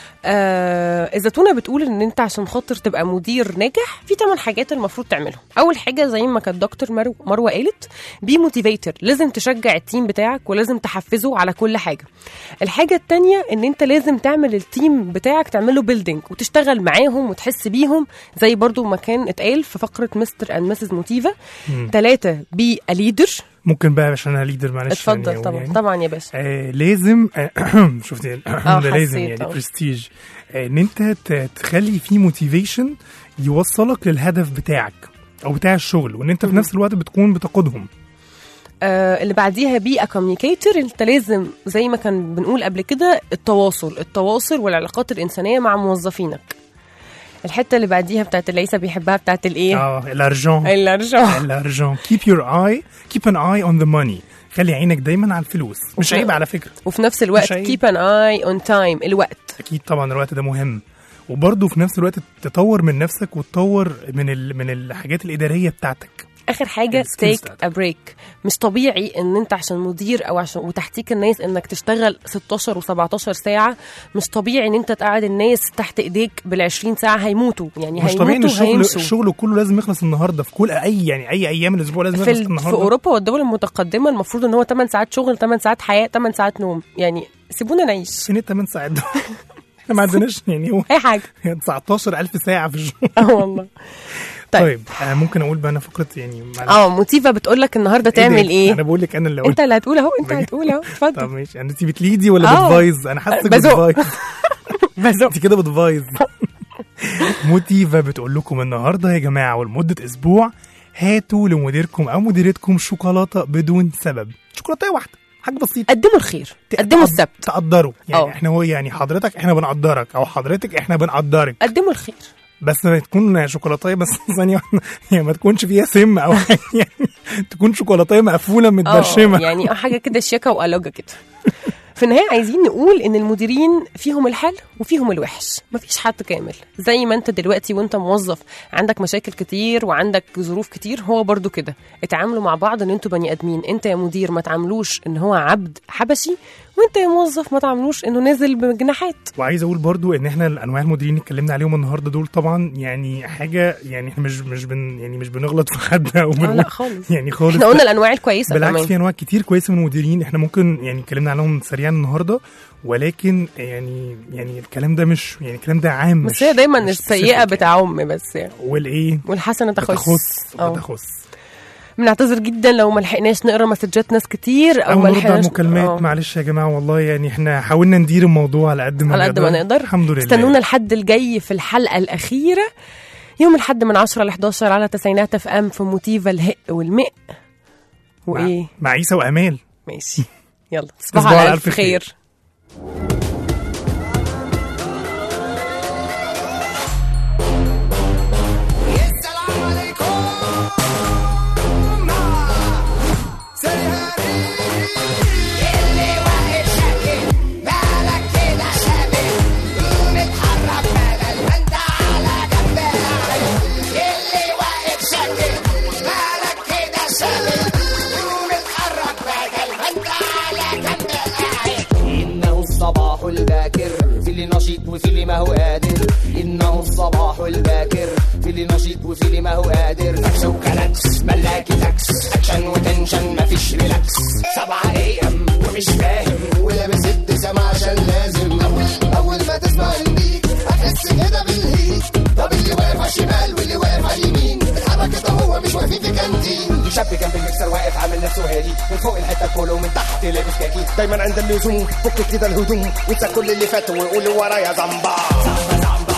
الزتونه بتقول ان انت عشان خاطر تبقى مدير ناجح في ثمان حاجات المفروض تعملهم اول حاجه زي ما كانت دكتور مرو مروه قالت بي موتيفيتر لازم تشجع التيم بتاعك ولازم تحفزه على كل حاجه الحاجه الثانيه ان انت لازم تعمل التيم بتاعك تعمله بيلدينج وتشتغل معاهم وتحس بيهم زي برضو ما كان اتقال في فقره مستر اند مسز موتيفا مم. ثلاثه بي ا ليدر ممكن بقى عشان انا ليدر معلش اتفضل يعني طبعا يعني. طبعا يا باشا آه لازم آه شفتي آه، ده لازم حسيت، يعني آه. برستيج آه ان انت ت- تخلي فيه موتيفيشن يوصلك للهدف بتاعك او بتاع الشغل وان انت في نفس الوقت بتكون بتقودهم آه اللي بعديها بي كوميونيكيتور انت لازم زي ما كان بنقول قبل كده التواصل التواصل والعلاقات الانسانيه مع موظفينك الحته اللي بعديها بتاعت اللي عيسى بيحبها بتاعت الايه اه الارجون الارجون الارجون keep your eye keep an eye on the money خلي عينك دايما على الفلوس مش وفي- عيب على فكره وفي نفس الوقت مش عيب. keep an eye on time الوقت اكيد طبعا الوقت ده مهم وبرضه في نفس الوقت تطور من نفسك وتطور من ال... من الحاجات الاداريه بتاعتك اخر حاجه الskills take a break مش طبيعي ان انت عشان مدير او عشان وتحتيك الناس انك تشتغل 16 و17 ساعه مش طبيعي ان انت تقعد الناس تحت ايديك بال20 ساعه هيموتوا يعني مش طبيعي ان هيموتوا الشغل هيمشوا الشغل كله لازم يخلص النهارده في كل اي يعني اي ايام الاسبوع لازم في, يخلص ال- في النهارده اوروبا والدول المتقدمه المفروض ان هو 8 ساعات شغل 8 ساعات حياه 8 ساعات نوم يعني سيبونا نعيش فين الثمان ساعات دول؟ احنا ما عندناش يعني هو اي حاجه 19000 ساعه في الشغل اه والله طيب, طيب. آه ممكن اقول بقى انا فقره يعني معلش. اه موتيفا بتقول لك النهارده ده؟ تعمل ايه انا بقول لك انا اللي اقول انت اللي هتقول اهو انت بجد؟ هتقول اهو طب اتفضل ماشي يعني انت بتليدي ولا آه. بتفايز انا حاسك بزق. بتفايز بزق انت كده بتفايز موتيفا بتقول لكم النهارده يا جماعه ولمده اسبوع هاتوا لمديركم او مديرتكم شوكولاته بدون سبب شوكولاته واحده حاجه بسيطه قدموا الخير قدموا السبت تقدروا يعني أه. احنا هو يعني حضرتك احنا بنقدرك او حضرتك احنا بنقدرك قدموا الخير بس ما تكون شوكولاته بس ثانيه واحدة، يعني ما تكونش فيها سم او حاجة، يعني تكون شوكولاته مقفوله اه متبرشمه يعني حاجه كده شياكه وقلاجه كده في النهايه عايزين نقول ان المديرين فيهم الحلو وفيهم الوحش مفيش حد كامل زي ما انت دلوقتي وانت موظف عندك مشاكل كتير وعندك ظروف كتير هو برضو كده اتعاملوا مع بعض ان انتوا بني ادمين انت يا مدير ما تعاملوش ان هو عبد حبشي وانت يا موظف ما تعاملوش انه نازل بجناحات وعايز اقول برضو ان احنا الانواع المديرين اللي اتكلمنا عليهم النهارده دول طبعا يعني حاجه يعني احنا مش مش بن يعني مش بنغلط في حد او اه بنقول- لا خالص يعني خالص احنا قلنا الانواع الكويسه بالعكس كمان في انواع كتير كويسه من المديرين احنا ممكن يعني اتكلمنا عنهم سريعا النهارده ولكن يعني يعني الكلام ده مش يعني الكلام ده عام بس هي دايما السيئه specific بتعم بس يعني والايه والحسنه تخص بتخص اه. بتخص بنعتذر جدا لو ما لحقناش نقرا مسجات ناس كتير او او ما نرد على لحقناش المكالمات اه. معلش يا جماعه والله يعني احنا حاولنا ندير الموضوع على قد ما على قد ما نقدر الحمد لله استنونا الحد الجاي في الحلقه الاخيره يوم الحد من 10 ل 11 على تسعينات اف ام في موتيفا الهق والمق وايه مع عيسى وامال ماشي يلا تصبحوا تصبحوا على الف خير السلام عليكم اللي واقف شاكك مالك كده ثابت قوم اتحرك بدل ما انت على جنب قاعد اللي واقف شاكك مالك كده ثابت قوم اتحرك بدل ما انت على جنب قاعد إنه الصباح الباكر في اللي نشيط وفي اللي ما هو قادر إنه الصباح الباكر في اللي نشيط وفي اللي ما هو قادر نفسه وكلاكس ملاكي تاكس أكشن وتنشن مفيش ريلاكس سبعة اي ام ومش فاهم ولابس ابتسامة عشان لازم أول أول ما تسمع البيت هتحس كده بالهيت طب اللي واقف على الشمال واللي واقف على اليمين اتحرك كده هو مش واقفين في كانتين شاب جنب المكسر واقف عامل نفسه هادي من فوق الحته كله ومن تحت لابس كاكي دايما عند اللزوم فك كده الهدوم وانسى كل اللي فات وقول ورايا زنبا